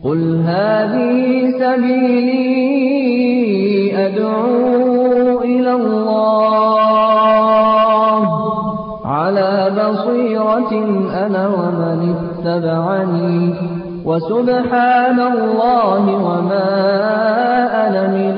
قل هذه سبيلي أدعو إلى الله على بصيرة أنا ومن اتبعني وسبحان الله وما أنا من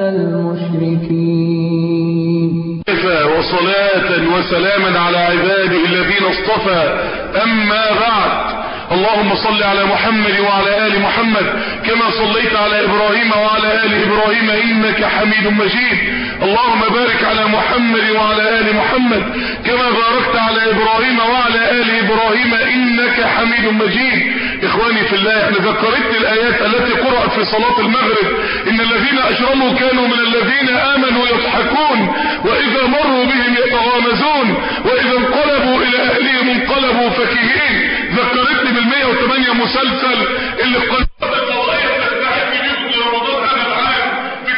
المشركين وصلاة وسلاما على عباده الذين اصطفى أما بعد اللهم صل على محمد وعلى آل محمد كما صليت على إبراهيم وعلى آل إبراهيم إنك حميد مجيد اللهم بارك على محمد وعلى آل محمد كما باركت على إبراهيم وعلى آل إبراهيم إنك حميد مجيد إخواني في الله احنا ذكرت الآيات التي قرأت في صلاة المغرب إن الذين أجرموا كانوا من الذين آمنوا يضحكون وإذا مروا بهم يتغامزون وإذا انقلبوا إلى أهلهم انقلبوا فكهين ذكرتني بال 108 مسلسل اللي القنوات الفضائية تستعد بيهم لرمضان هذا العام في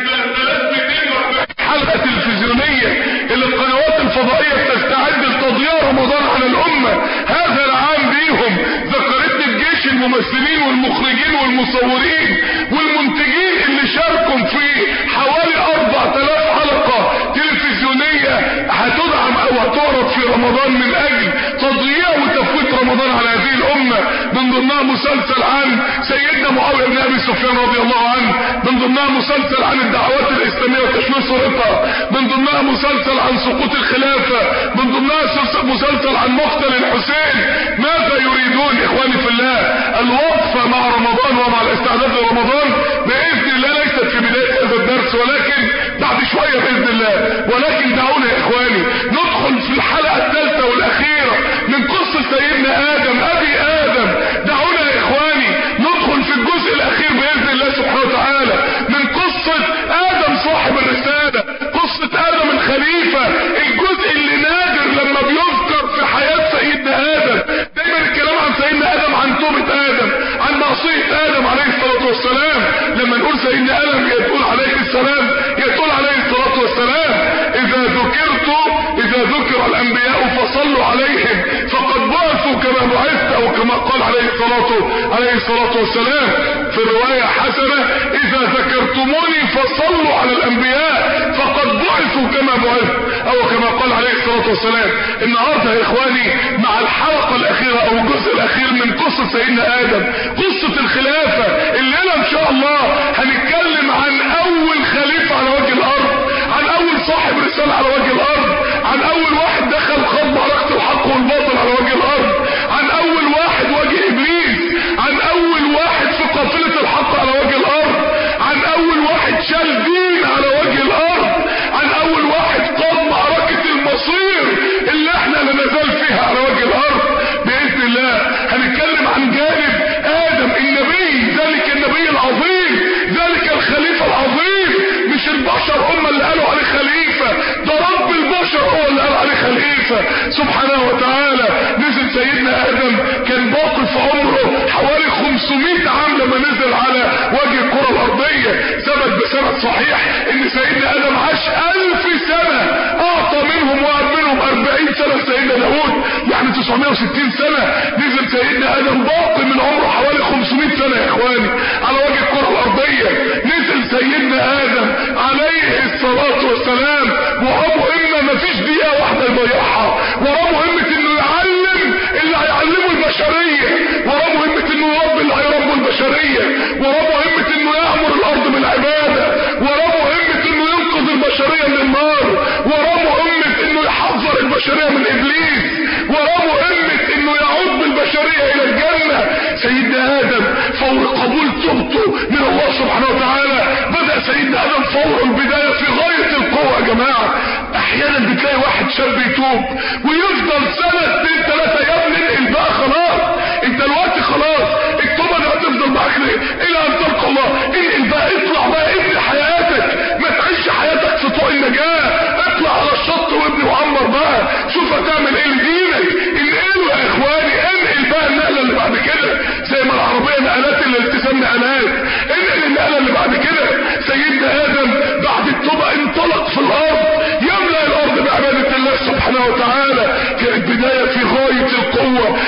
3240 حلقة تلفزيونية اللي القنوات الفضائية تستعد لتضييع رمضان على الأمة هذا العام بيهم ذكرتني بجيش الممثلين والمخرجين والمصورين والمنتجين اللي شاركوا في حوالي 4000 حلقة تلفزيونية هتدعم او هتعرض في رمضان من اجل تضييع وتفويت رمضان على هذه الامة من ضمنها مسلسل عن سيدنا معاوية بن ابي سفيان رضي الله عنه من ضمنها مسلسل عن الدعوات الاسلامية وتشويه صورتها من ضمنها مسلسل عن سقوط الخلافة من ضمنها مسلسل عن مقتل الحسين ماذا يريدون اخواني في الله الوقفة مع رمضان ومع الاستعداد لرمضان باذن الله ليست في بداية هذا الدرس ولكن بعد شوية باذن الله ولكن دعونا يا اخواني ندخل في الحلقة الثالثة والاخيرة من قصة سيدنا ادم ابي ادم دعونا يا اخواني ندخل في الجزء الاخير باذن الله سبحانه وتعالى من قصة ادم صاحب الرسالة قصة ادم الخليفة الجزء اللي نادر لما بيذكر في حياة سيدنا ادم دايما الكلام عن سيدنا ادم عن توبة ادم عن معصية ادم عليه الصلاة والسلام لما نقول سيدنا ادم يقول عليه السلام يقول عليه الصلاة والسلام اذا ذكرت اذا ذكر الانبياء فصلوا عليهم فقد بعثوا كما بعثت او كما قال عليه الصلاة عليه الصلاة والسلام في رواية حسنة اذا ذكرتموني فصلوا على الانبياء فقد بعثوا كما بعثت او كما قال عليه الصلاة والسلام النهاردة يا اخواني مع الحلقة الاخيرة او الجزء الاخير من قصة سيدنا ادم قصة الخلافة الليلة ان شاء الله هنتكلم عن اول خليفة على وجه الارض عن اول صاحب رسالة على وجه الارض عن اول واحد دخل خط معركة الحق والباطل على وجه الارض عن اول واحد واجه ابليس عن اول واحد في قافلة الحق على وجه الارض عن اول واحد شال دين على وجه الارض عن اول واحد قاد معركة المصير اللي احنا لا نزال فيها على وجه الارض باذن الله هنتكلم عن جانب ادم النبي ذلك النبي العظيم ذلك الخليفة العظيم مش البشر هم اللي قالوا عليه خليفة ده رب البشر هو اللي قال عليه خليفة سبحانه وتعالى نزل سيدنا ادم كان باقي في عمره حوالي 500 عام لما نزل على وجه الكرة الارضية ثبت بسند صحيح ان سيدنا ادم عاش الف سنة اعطى منهم وقال منهم 40 سنة سيدنا داود يعني 960 سنة نزل سيدنا ادم باقي من عمره حوالي 500 سنة يا اخواني على وجه الكرة الارضية نزل سيدنا ادم عليه الصلاة والسلام وراه مهمة مفيش دقيقة واحدة يضيعها وراه مهمة انه يعلم اللي هيعلمه البشرية وراه مهمة انه يربي اللي هيربوا البشرية وراه مهمة انه يأمر الارض بالعبادة وراه مهمة انه ينقذ البشرية من النار وراه مهمة انه يحذر البشرية من ابليس وراه مهمة انه يعود بالبشرية الى الجنة سيدنا ادم فور قبول توبته من الله سبحانه وتعالى بدأ سيدنا ادم فور البداية في غاية القوة يا جماعة احيانا بتلاقي واحد شاب يتوب ويفضل سنة اتنين تلاتة يا ابني انقل بقى خلاص انت الوقت خلاص التوبة دي هتفضل معاك الى ان تلقى الله انقل بقى اطلع بقى ابني حياتك ما تعيش حياتك في طوق النجاة اطلع على الشط وابني وعمر بقى شوف هتعمل ايه لدينك انقلوا يا اخواني انقل بقى النقلة اللي بعد كده زي ما العربية نقلات الالتزام نقلات انقل النقلة اللي بعد كده سيدنا ادم بعد التوبة انطلق في الارض يملأ الارض بعبادة الله سبحانه وتعالى كانت بداية في غاية القوة اول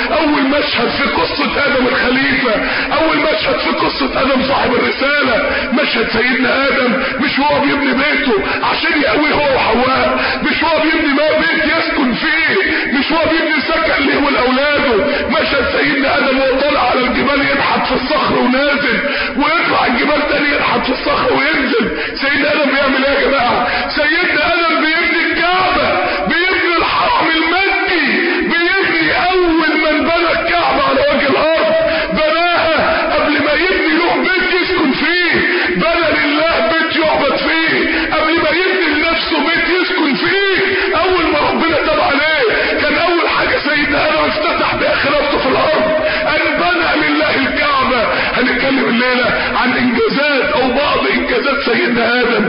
مشهد في قصة ادم الخليفة اول مشهد في قصة ادم صاحب الرسالة مشهد سيدنا ادم مش هو بيبني بيته عشان يقويه هو وحواء مش هو بيبني ما بيت يسكن فيه مش هو بيبني سكن ليه ولاولاده مشهد سيدنا ادم وهو طالع على الجبال ينحت في الصخر ونازل ويطلع الجبال تاني ينحت في الصخر وينزل سيدنا ادم بيعمل ايه يا جماعة سيدنا ادم بيبني الكعبة بيبني الحرم المكي بيبني اول من بنى الكعبة على وجه الارض بناها قبل ما يبني له بيت يسكن فيه بنى لله بيت يعبد فيه قبل ما يبني لنفسه بيت يسكن فيه اول ما ربنا تاب عليه كان اول حاجة سيدنا ادم افتتح بها خلافته في الارض ان بنى لله الكعبة هنتكلم الليلة عن انجازات او بعض انجازات سيدنا ادم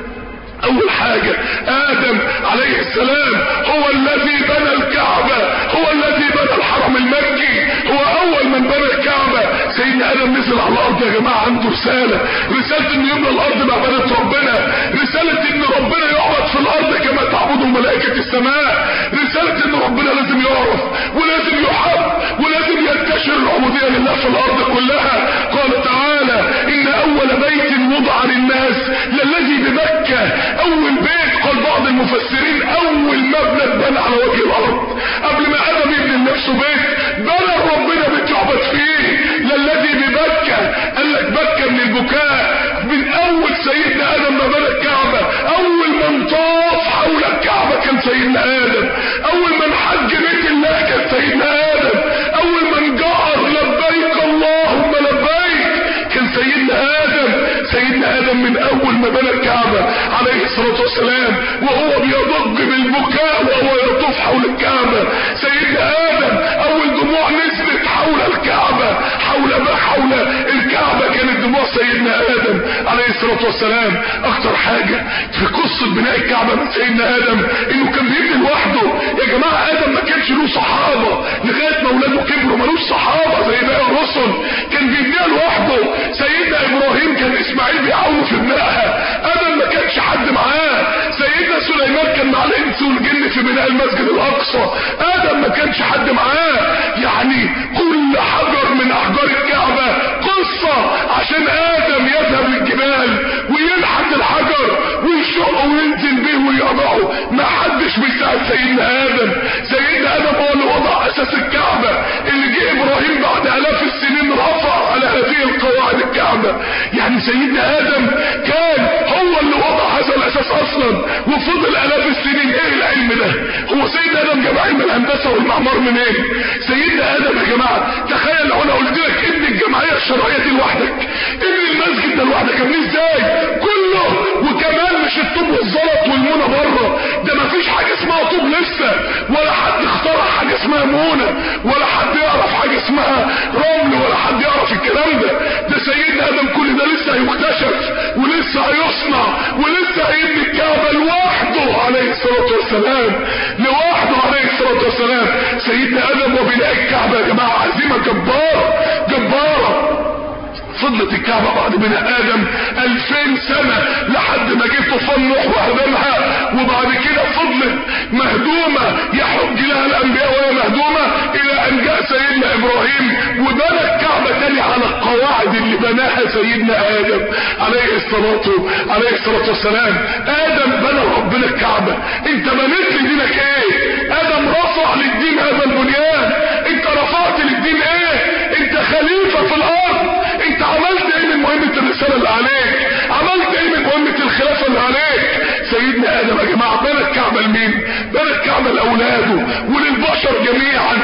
اول حاجة ادم عليه السلام هو الذي بنى الكعبة هو الذي بنى الحرم المكي هو اول من بنى الكعبة سيدنا ادم نزل على الارض يا جماعة عنده رسالة رسالة انه يملى الارض بعبادة ربنا رسالة ان ربنا يعبد في الارض كما تعبده ملائكة السماء رسالة ان ربنا لازم يعرف ولازم يحب ولازم ينتشر العبودية لله في الارض كلها قال تعالى ان اول بيت وضع للناس للذي بمكة اول بيت قال بعض المفسرين اول مبنى اتبنى على وجه الارض قبل ما ادم يبني لنفسه بيت بنى ربنا بيت يعبد فيه للذي بمكة قال لك مكة من البكاء من اول سيدنا ادم ما بنى الكعبة اول من طاف حول الكعبة كان سيدنا ادم اول من حج بيت الله كان سيدنا ادم اول من جعر لبيك اللهم لبيك كان سيدنا ادم سيدنا ادم من اول ما بنى الكعبة عليه الصلاة والسلام وهو بيضج بالبكاء وهو يطوف حول الكعبة سيدنا ادم اول دموع نزلت حول الكعبة حول ما حول الكعبة كانت دموع سيدنا ادم عليه الصلاة والسلام اكتر حاجة في قصة بناء الكعبة من سيدنا ادم انه كان بيبني لوحده يا جماعة ادم ما كانش له صحابة لغاية ما اولاده كبروا ملوش صحابة زي باقي الرسل كان بيبنيها لوحده سيدنا ابراهيم كان اسماعيل بيعاونه في بنائها ادم ما كانش حد معاه سيدنا سليمان كان مع الانس والجن في بناء المسجد الاقصى ادم ما كانش حد معاه يعني كل حجر من احجار الكعبة قصة عشان ادم يذهب للجبال وينحت الحجر ويشقه وينزل به ويقضعه ما حدش بيساعد سيدنا ادم سيدنا ادم هو اللي وضع اساس الكعبة اللي جه ابراهيم بعد الاف السنين رفع على هذه القواعد الكعبة يعني سيدنا ادم كان هو اللي وضع هذا الاساس اصلا وفضل الاف السنين ايه العلم ده هو سيدنا ادم جاب علم الهندسة والمعمار منين إيه؟ سيدنا ادم يا جماعة تخيل لو انا قلت لك ابن الجمعية الشرعية دي لوحدك ابن المسجد ده لوحدك ابن ازاي كله وكمان مش الطوب والزلط والمونة بره ده مفيش حاجة اسمها طوب لسه ولا حد اخترع حاجة اسمها مونة ولا حد يعرف حاجة اسمها رمل ولا حد يعرف الكلام ده ده سيدنا ادم كل ده لسه هيكتشف ولسه هيصنع ولسه هيبني الكعبة لوحده عليه الصلاة والسلام لوحده عليه الصلاة والسلام سيدنا ادم وبناء الكعبة يا جماعة عزيمة جبارة جبارة فضلت الكعبة بعد بناء ادم الفين سنة لحد ما جه طوفان نوح وهدمها وبعد كده فضلت مهدومة يحج لها الانبياء وهي مهدومة الى ان جاء سيدنا ابراهيم وبنى الكعبة تاني على القواعد اللي بناها سيدنا ادم عليه الصلاة عليه الصلاة والسلام ادم بنى ربنا الكعبة انت بنيت لدينك ايه ادم رفع للدين هذا البنيان انت رفعت للدين ايه انت خليفة في الارض انت عملت ايه من مهمة الرسالة اللي عليك عملت ايه من مهمة الخلافة اللي عليك سيدنا ادم يا جماعة بنى الكعبة لمين بنى الكعبة لاولاده وللبشر جميعا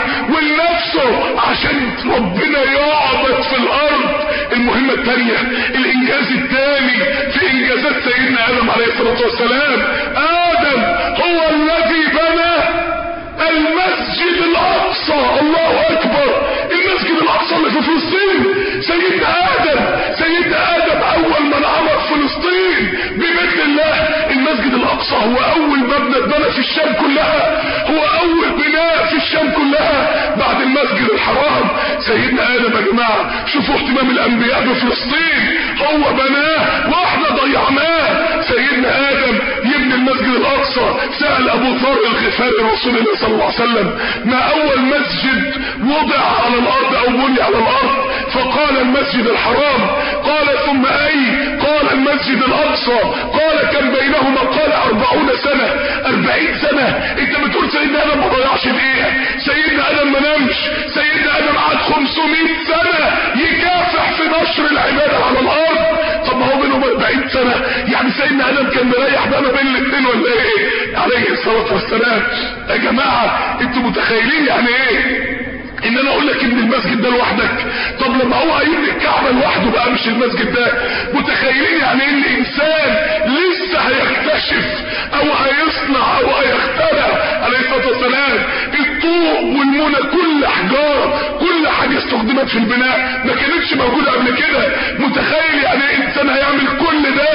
ولنفسه عشان ربنا يعبد في الارض المهمة التانية الانجاز التاني في انجازات سيدنا ادم عليه الصلاة والسلام ادم هو الذي بنى المسجد الاقصى الله اكبر المسجد الاقصى اللي في فلسطين سيدنا ادم سيدنا ادم اول من عمر فلسطين بمثل الله المسجد الاقصى هو اول مبنى اتبنى في الشام كلها هو اول بناء في الشام كلها بعد المسجد الحرام سيدنا ادم يا جماعه شوفوا اهتمام الانبياء بفلسطين هو بناه واحنا ضيعناه سيدنا ادم يبني المسجد الاقصى سأل ابو ذر الغفاري رسول الله صلى الله عليه وسلم ما اول مسجد وضع على الارض او بني على الارض فقال المسجد الحرام قال ثم اي قال المسجد الاقصى قال كم بينهما قال اربعون سنة اربعين سنة انت بتقول سيدنا ادم ما ضيعش دقيقة سيدنا ادم ما نامش سيدنا ادم قعد 500 سنة يكافح في نشر العبادة على الارض طب ما هو بينهم 40 سنة يعني سيدنا ادم كان مريح بقى ما بين الاثنين ولا ايه عليه الصلاة والسلام يا جماعة انتوا متخيلين يعني ايه ان انا اقول لك ان المسجد ده لوحدك طب لما هو هيبني الكعبة لوحده بقى مش المسجد ده متخيلين يعني ان انسان لسه هيكتشف او هيصنع او هيخترع عليه الصلاة والسلام الطوب والمنى كل احجار كل حاجة استخدمت في البناء ما كانتش موجودة قبل كده متخيل يعني ايه انسان هيعمل كل ده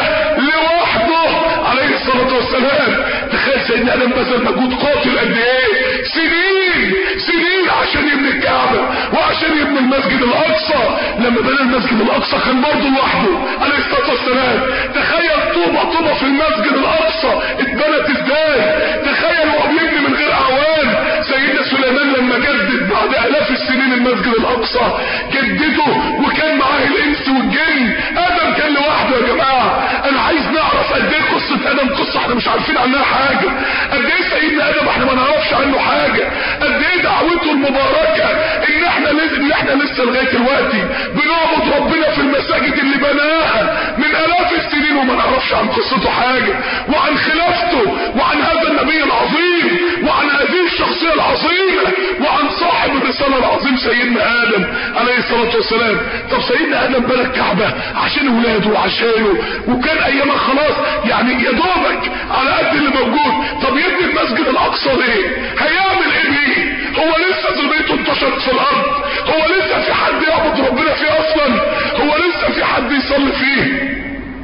لوحده عليه الصلاة والسلام تخيل سيدنا ادم بذل مجهود قاتل قد ايه سنين سنين عشان يبني الكعبة وعشان يبني المسجد الاقصى لما بنى المسجد الاقصى كان برضه لوحده عليه الصلاة والسلام تخيل طوبة طوبة في المسجد الاقصى اتبنت ازاي تخيل وهو بيبني من غير اعوان سيدنا سليمان لما جدد بعد الاف السنين المسجد الاقصى جدده وكان معاه الانس والجن ادم كان لوحده يا جماعة انا عايز نعرف قد ايه قصة ادم قصة احنا مش عارفين عنها حاجة قد ايه سيدنا ادم احنا ما نعرفش عنه حاجة قد ايه دعوته المباركة ان احنا لسه ان احنا لسه لغاية دلوقتي بنعبد ربنا في المساجد اللي بناها من الاف السنين وما نعرفش عن قصته حاجة وعن خلافته وعن هذا النبي العظيم وعن هذه الشخصية العظيمة وعن صاحب الرسالة العظيم سيدنا ادم عليه الصلاة والسلام طب سيدنا ادم بنى الكعبة عشان ولاده وعشانه وكان ايامها خلاص يعني يا دوبك على قد اللي موجود طب يبني المسجد الاقصى ليه هيعمل ايه بيه هو لسه ذريته انتشرت في الارض هو لسه في حد يعبد ربنا فيه اصلا هو لسه في حد يصلي فيه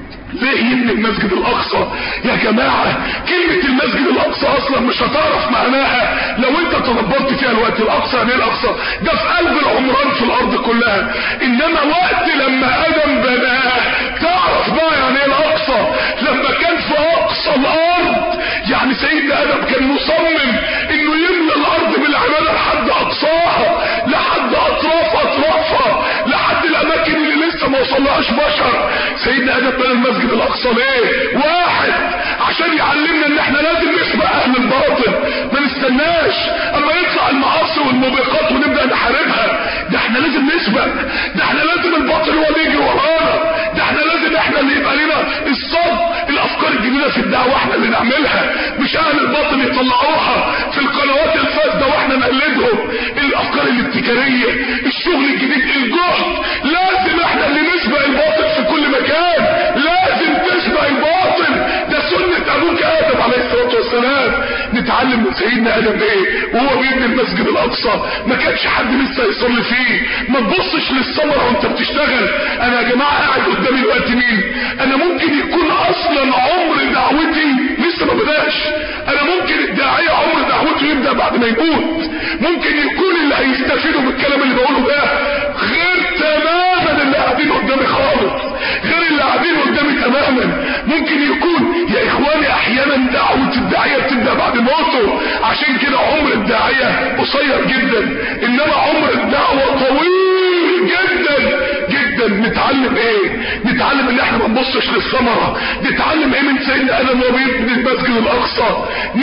ليه يبني المسجد الاقصى يا جماعة كلمة المسجد الاقصى اصلا مش هتعرف معناها لو انت تدبرت فيها الوقت الاقصى يعني ايه الاقصى ده في قلب العمران في الارض كلها انما وقت لما ادم بناه تعرف بقى يعني ايه الاقصى لما كان في اقصى الارض يعني سيدنا ادم كان مصمم انه يملى الارض بالعبادة لحد اقصاها لحد اطراف اطرافها لحد الاماكن اللي لسه ما وصلهاش بشر سيدنا ادم بنى المسجد الاقصى ليه واحد عشان يعلمنا ان احنا لازم نسبق اهل الباطل ما نستناش اما يطلع المعاصي والموبقات ونبدا نحاربها ده احنا لازم نسبق ده احنا لازم الباطل هو اللي يجي ورانا ده احنا لازم احنا اللي يبقى لنا الصد الافكار الجديده في الدعوه احنا اللي نعملها مش اهل الباطل يطلعوها في القنوات الفاسده واحنا نقلدهم الافكار الابتكاريه الشغل الجديد الجهد لازم احنا اللي نسبق الباطل في كل مكان لازم تسبق الباطل ده سنة ابوك ادم عليه الصلاة والسلام نتعلم من سيدنا ادم ايه وهو بيبني المسجد الاقصى ما كانش حد لسه يصلي فيه ما تبصش للثمرة وانت بتشتغل انا يا جماعة قاعد قدامي الوقت مين انا ممكن يكون اصلا عمر دعوتي لسه ما بداش انا ممكن الداعية عمر دعوته يبدأ بعد ما يموت ممكن يكون اللي هيستفيدوا من الكلام اللي بقوله ده غير تماما اللي قاعدين قدامي خالص غير اللي قاعدين قدامي تماما ممكن يكون يا اخواني احيانا دعوة الداعية بتبدأ بعد موته عشان كده عمر الداعية قصير جدا انما عمر الدعوة طويل جدا جدا نتعلم ايه نتعلم ان احنا ما نبصش للثمرة نتعلم ايه من سيدنا ادم وهو بيبني المسجد الاقصى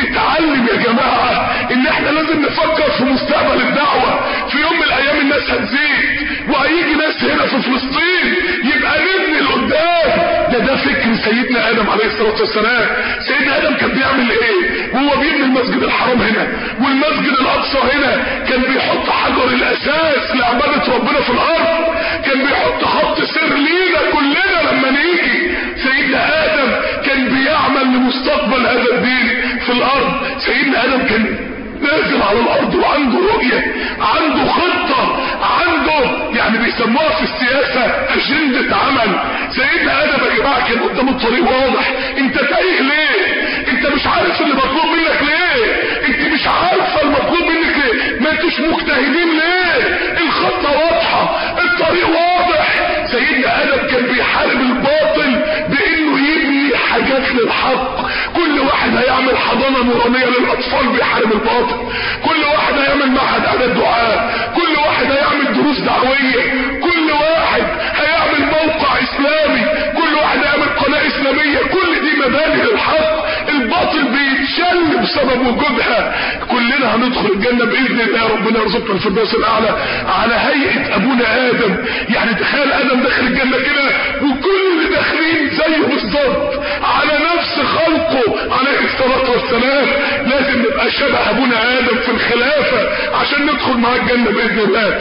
نتعلم يا جماعة ان احنا لازم نفكر في مستقبل الدعوة في يوم من الايام الناس هتزيد وهيجي ناس هنا في فلسطين يبقى نبني لقدام ده ده فكر سيدنا ادم عليه الصلاة والسلام سيدنا ادم كان بيعمل ايه وهو بيبني المسجد الحرام هنا والمسجد الاقصى هنا كان بيحط حجر الاساس لعبادة ربنا في الارض كان بيحط خط سر لينا كلنا لما نيجي سيدنا ادم كان بيعمل لمستقبل هذا الدين في الارض سيدنا ادم كان نازل على الارض وعنده رؤية عنده خطة عنده يعني بيسموها في السياسة اجندة عمل سيدنا ادم يا جماعة كان قدام الطريق واضح انت تايه ليه انت مش عارف اللي مطلوب منك ليه انت مش عارفة المطلوب منك ليه ما انتوش مجتهدين ليه الخطة واضحة الطريق واضح سيدنا ادم كان بيحارب الباطل بانه يبني حاجات للحق كل واحد هيعمل حضانة نورانية للاطفال بيحارب الباطل كل واحد هيعمل معهد اعداد دعاء كل واحد هيعمل دروس دعوية كل واحد هيعمل موقع اسلامي كل واحد هيعمل قناة اسلامية كل دي مباني للحق الباطل بيتشل بسبب وجودها كلنا هندخل الجنة بإذن الله ربنا يرزقنا الفردوس الأعلى على هيئة أبونا آدم يعني تخيل آدم داخل الجنة كده وكل اللي داخلين زيه بالظبط على نفس خلقه عليه الصلاة والسلام لازم نبقى شبه أبونا آدم في الخلافة عشان ندخل معاه الجنة بإذن الله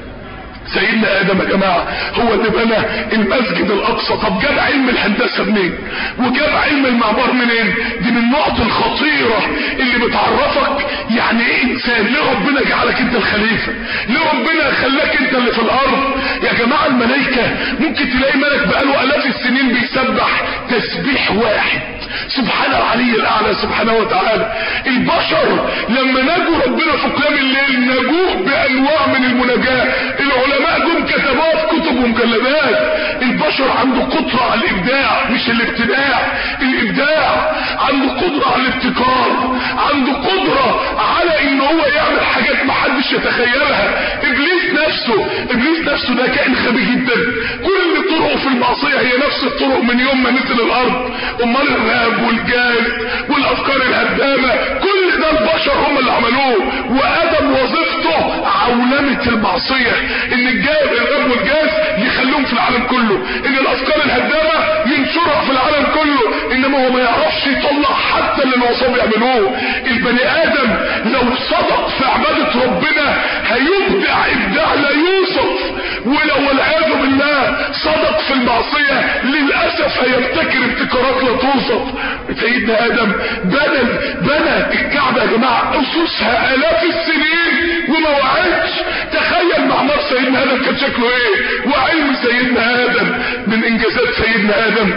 سيدنا ادم يا جماعة هو اللي بنى المسجد الاقصى طب جاب علم الهندسة منين وجاب علم المعمار منين دي من النقط الخطيرة اللي بتعرفك يعني ايه انسان ليه ربنا جعلك انت الخليفة ليه ربنا خلاك انت اللي في الارض يا جماعة الملائكة ممكن تلاقي ملك بقاله الاف السنين بيسبح تسبيح واحد سبحان العلي الاعلى سبحانه وتعالى البشر لما نجوا ربنا في قيام الليل نجوه بانواع من المناجاة العلماء جم كتبوها في كتب ومجلدات البشر عنده قدرة على الابداع مش الابتداع الابداع عنده قدرة على الابتكار عنده قدرة على ان هو يعمل حاجات محدش يتخيلها ابليس نفسه ابليس نفسه ده كائن خبي جدا كل طرقه في المعصية هي نفس الطرق من يوم ما نزل الارض امال الرهاب والجهل والافكار الهدامة كل ده البشر هم اللي عملوه وادم وظيفته عولمة المعصية ان الجاب الرهاب والجهل يخلوهم في العالم كله ان الافكار الهدامة ينشرها في العالم كله انما هو ما يعرفش يطلع حتى اللي الوصاب يعملوه البني ادم لو صدق في عبادة ربنا هيبدع ابداع لا يوصف ولو والعياذ بالله صدق في المعصية للأسف هيبتكر ابتكارات لا توصف سيدنا آدم بنى بنى الكعبة يا جماعة أسسها آلاف السنين وما وقعتش تخيل معمار سيدنا آدم كان شكله ايه وعلم سيدنا آدم من إنجازات سيدنا آدم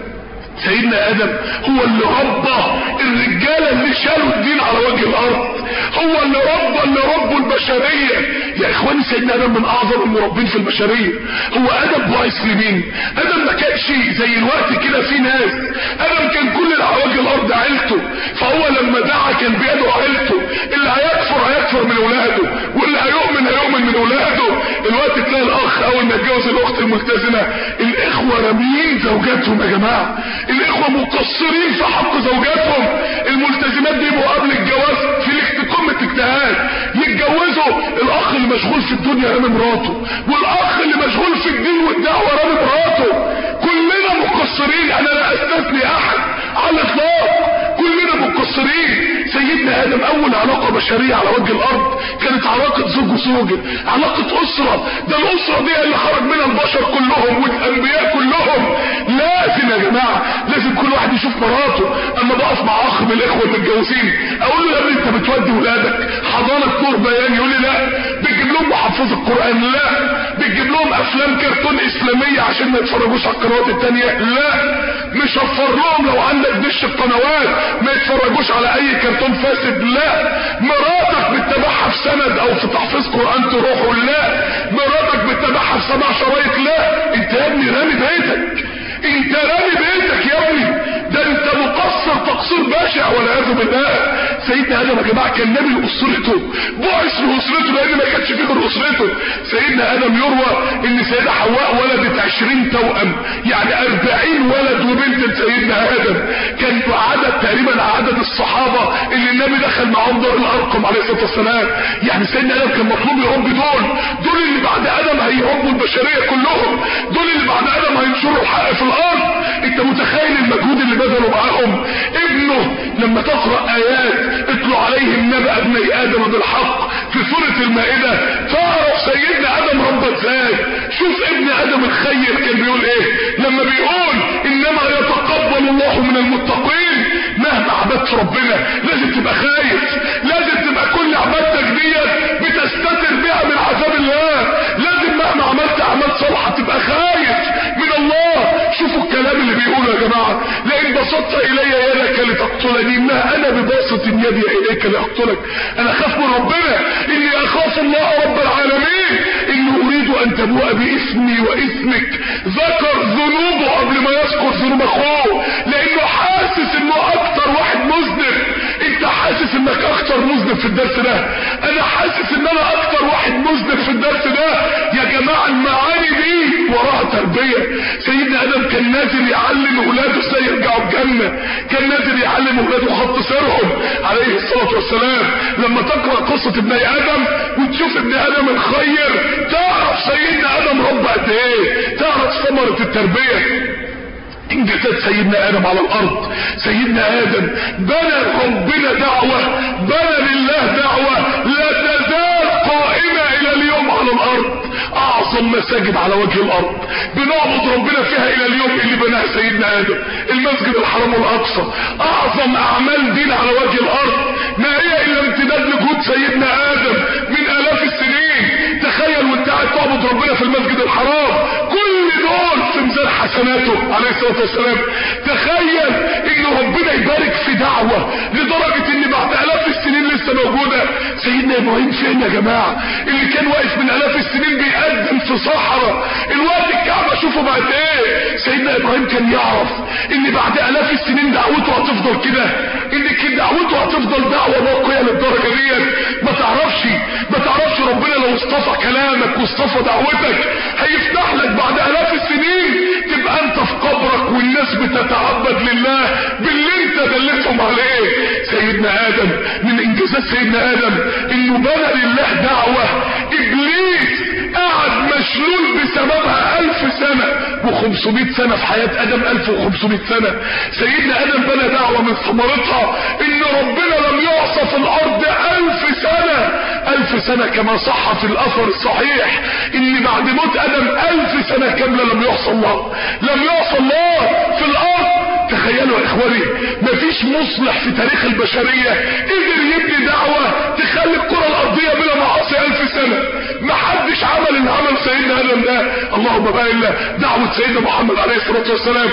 سيدنا ادم هو اللي ربى الرجاله اللي شالوا الدين على وجه الارض هو اللي ربى اللي ربوا البشريه يا اخواني سيدنا ادم من اعظم المربين في البشريه هو ادم باعث لمين ادم ما كانش زي الوقت كده في ناس ادم كان كل اللي على وجه الارض عيلته فهو لما دعا كان بيدعو عيلته اللي هيكفر هيكفر من اولاده واللي هيؤمن هيؤمن من اولاده الوقت تلاقي الاخ اول ما يتجوز الاخت الملتزمه الاخوه راميين زوجاتهم يا جماعه الاخوة مقصرين في حق زوجاتهم الملتزمات دي يبقوا قبل الجواز في قمة اجتهاد يتجوزوا الاخ اللي مشغول في الدنيا رامي مراته والاخ اللي مشغول في الدين والدعوة رامي مراته كلنا مقصرين انا لا استثني احد على الاطلاق كلنا مقصرين سيدنا ادم اول علاقة بشرية على وجه الارض كانت علاقة زوج وزوجة علاقة اسرة ده الاسرة دي اللي خرج منها البشر كلهم والانبياء كلهم لازم يا جماعة لازم كل واحد يشوف مراته اما بقف مع اخ من الاخوة المتجوزين اقول له يا ابني انت بتودي ولادك حضانة نور بيان يقول لي لا بتجيب لهم محفظ القرآن لا بتجيب لهم افلام كرتون اسلامية عشان ما يتفرجوش على القنوات التانية لا مش هفر لهم لو عندك دش القنوات ما يتفرجوش على اي كرتون فاسد لا مراتك بتتابعها في سند او في تحفيظ قرآن تروحوا لا مراتك بتتابعها في سبع شرايط لا انت يا ابني رامي بيتك انت رامي بيتك يا ابني ده انت مقصر تقصير بشع والعياذ بالله سيدنا ادم يا جماعه كان نبي لاسرته بعث لاسرته لان ما كانش فيه غير اسرته سيدنا ادم يروى ان سيدة حواء ولدت 20 توأم يعني 40 ولد وبنت لسيدنا ادم كان عدد تقريبا عدد الصحابه اللي النبي دخل معاهم دار الارقم عليه الصلاه والسلام يعني سيدنا ادم كان مطلوب يربي دول دول اللي بعد ادم هيربوا البشريه كلهم دول اللي بعد ادم هينشروا الحق في الارض انت متخيل المجهود اللي بذلوا معاهم ابنه لما تقرا ايات اتلو عليهم نبأ ابني ادم بالحق في سوره المائده تعرف سيدنا ادم ربى ازاي شوف ابن ادم الخير كان بيقول ايه لما بيقول انما يتقبل الله من المتقين مهما عبدت ربنا لازم تبقى خايف لازم تبقى كل عبادتك ديت بتستتر بيها من عذاب الله لازم مهما عملت اعمال صالحه تبقى خايف من الله شوفوا الكلام اللي بيقوله يا جماعه لئن بسطت الي يدك لتقتلني ما انا بباسط يدي اليك لاقتلك انا اخاف من ربنا اني اخاف الله رب العالمين اني اريد ان تبوء باسمي واسمك ذكر ذنوبه قبل ما يذكر ذنوب اخوه لانه حاسس انه اكتر واحد مذنب انت انت حاسس انك اكتر مذنب في الدرس ده انا حاسس ان انا اكتر واحد مذنب في الدرس ده يا جماعة المعاني دي وراها تربية سيدنا ادم كان نازل يعلم اولاده ازاي يرجعوا الجنة كان نازل يعلم اولاده خط سيرهم عليه الصلاة والسلام لما تقرأ قصة ابن ادم وتشوف ابن ادم الخير تعرف سيدنا ادم رب قد ايه تعرف ثمرة التربية انجازات سيدنا ادم على الارض سيدنا ادم بنى ربنا دعوة بنى لله دعوة لا تزال قائمة الى اليوم على الارض اعظم مساجد على وجه الارض بنعبد ربنا فيها الى اليوم اللي بناها سيدنا ادم المسجد الحرام والاقصى اعظم اعمال دين على وجه الارض ما هي الا امتداد لجهود سيدنا ادم من الاف السنين تخيل وانت قاعد تعبد ربنا في المسجد الحرام كل دول في ميزان حسناته عليه الصلاه والسلام تخيل ان ربنا يبارك في دعوه لدرجه ان بعد الاف السنين لسه موجوده سيدنا ابراهيم فين يا جماعه اللي كان واقف من الاف السنين بيقدم في صحراء الوقت الكعبه شوفوا بقت ايه سيدنا ابراهيم كان يعرف ان بعد الاف السنين دعوته هتفضل كده ان كده دعوته هتفضل دعوه باقيه للدرجه ديت ما تعرفش ما تعرفش ربنا لو اصطفى كلامك واصطفى دعوتك هيفتح لك بعد الاف السنين تبقى انت في قبرك والناس بتتعبد لله باللي انت دلتهم عليه سيدنا ادم من انجازات سيدنا ادم انه بنى لله دعوة ابليس قعد مشلول بسببها الف سنة و500 سنة في حياة ادم 1500 سنة سيدنا ادم بنى دعوة من ثمرتها ان ربنا لم يعصى في الارض الف سنة الف سنة كما صح في الاثر الصحيح ان بعد موت ادم الف سنة كاملة لم يعصى الله لم يعصى الله في الارض تخيلوا يا اخواني مفيش مصلح في تاريخ البشرية قدر يبني دعوة تخلي الكرة الارضية بلا معاصي الف سنة محدش عمل اللي عمل سيدنا ادم ده اللهم بقى الا دعوة سيدنا محمد عليه الصلاة والسلام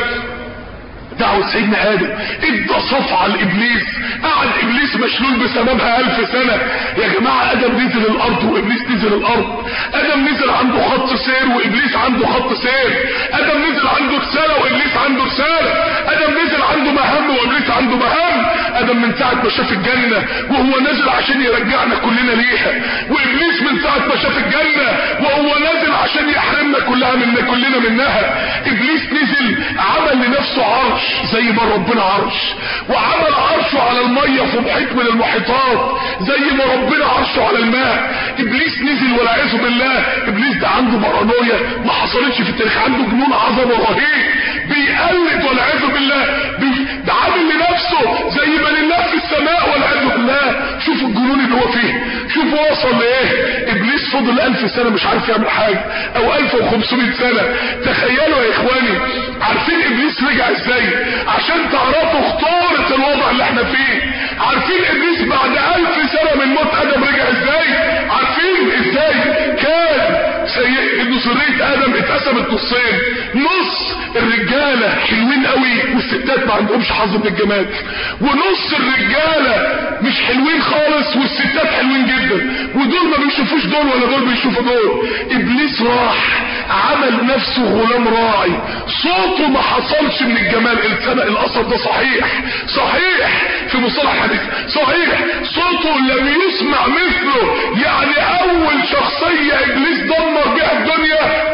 دعوة سيدنا ادم ادى صفعة لابليس قعد ابليس مشلول بسببها الف سنة يا جماعة ادم نزل الارض وابليس نزل الارض ادم نزل عنده خط سير وابليس عنده خط سير ادم نزل عنده رسالة وابليس عنده رسالة ادم نزل عنده مهام وابليس عنده مهام ادم من ساعة ما شاف الجنة وهو نازل عشان يرجعنا كلنا ليها وابليس من ساعة ما شاف الجنة وهو نازل عشان يحرمنا كلها منا كلنا منها ابليس نزل عمل لنفسه عرش زي ما ربنا عرش وعمل عرشه على المية في محيط من المحيطات زي ما ربنا عرشه على الماء ابليس نزل والعياذ بالله ابليس ده عنده بارانويا ما حصلتش في التاريخ عنده جنون عظمه رهيب بيقلد والعياذ بالله بي... ده عامل لنفسه زي ما لله في السماء والعياذ بالله شوفوا الجنون اللي هو فيه شوفوا وصل لايه ابليس فضل الف سنة مش عارف يعمل حاجة او الف وخمسمائة سنة تخيلوا يا اخواني عارفين ابليس رجع ازاي عشان تعرفوا خطورة الوضع اللي احنا فيه عارفين ابليس بعد الف سنة من موت ادم رجع ازاي عارفين ازاي كان سيء ان ذرية ادم اتقسمت نصين نص الرجالة حلوين قوي والستات ما عندهمش حظ من الجمال ونص الرجالة مش حلوين خالص والستات حلوين جدا ودول ما بيشوفوش دول ولا دول بيشوفوا دول ابليس راح عمل نفسه غلام راعي صوته ما حصلش من الجمال السنة الاثر ده صحيح صحيح في مصطلح الحديث صحيح صوته لم يسمع مثله يعني اول شخصية ابليس دمر بها الدنيا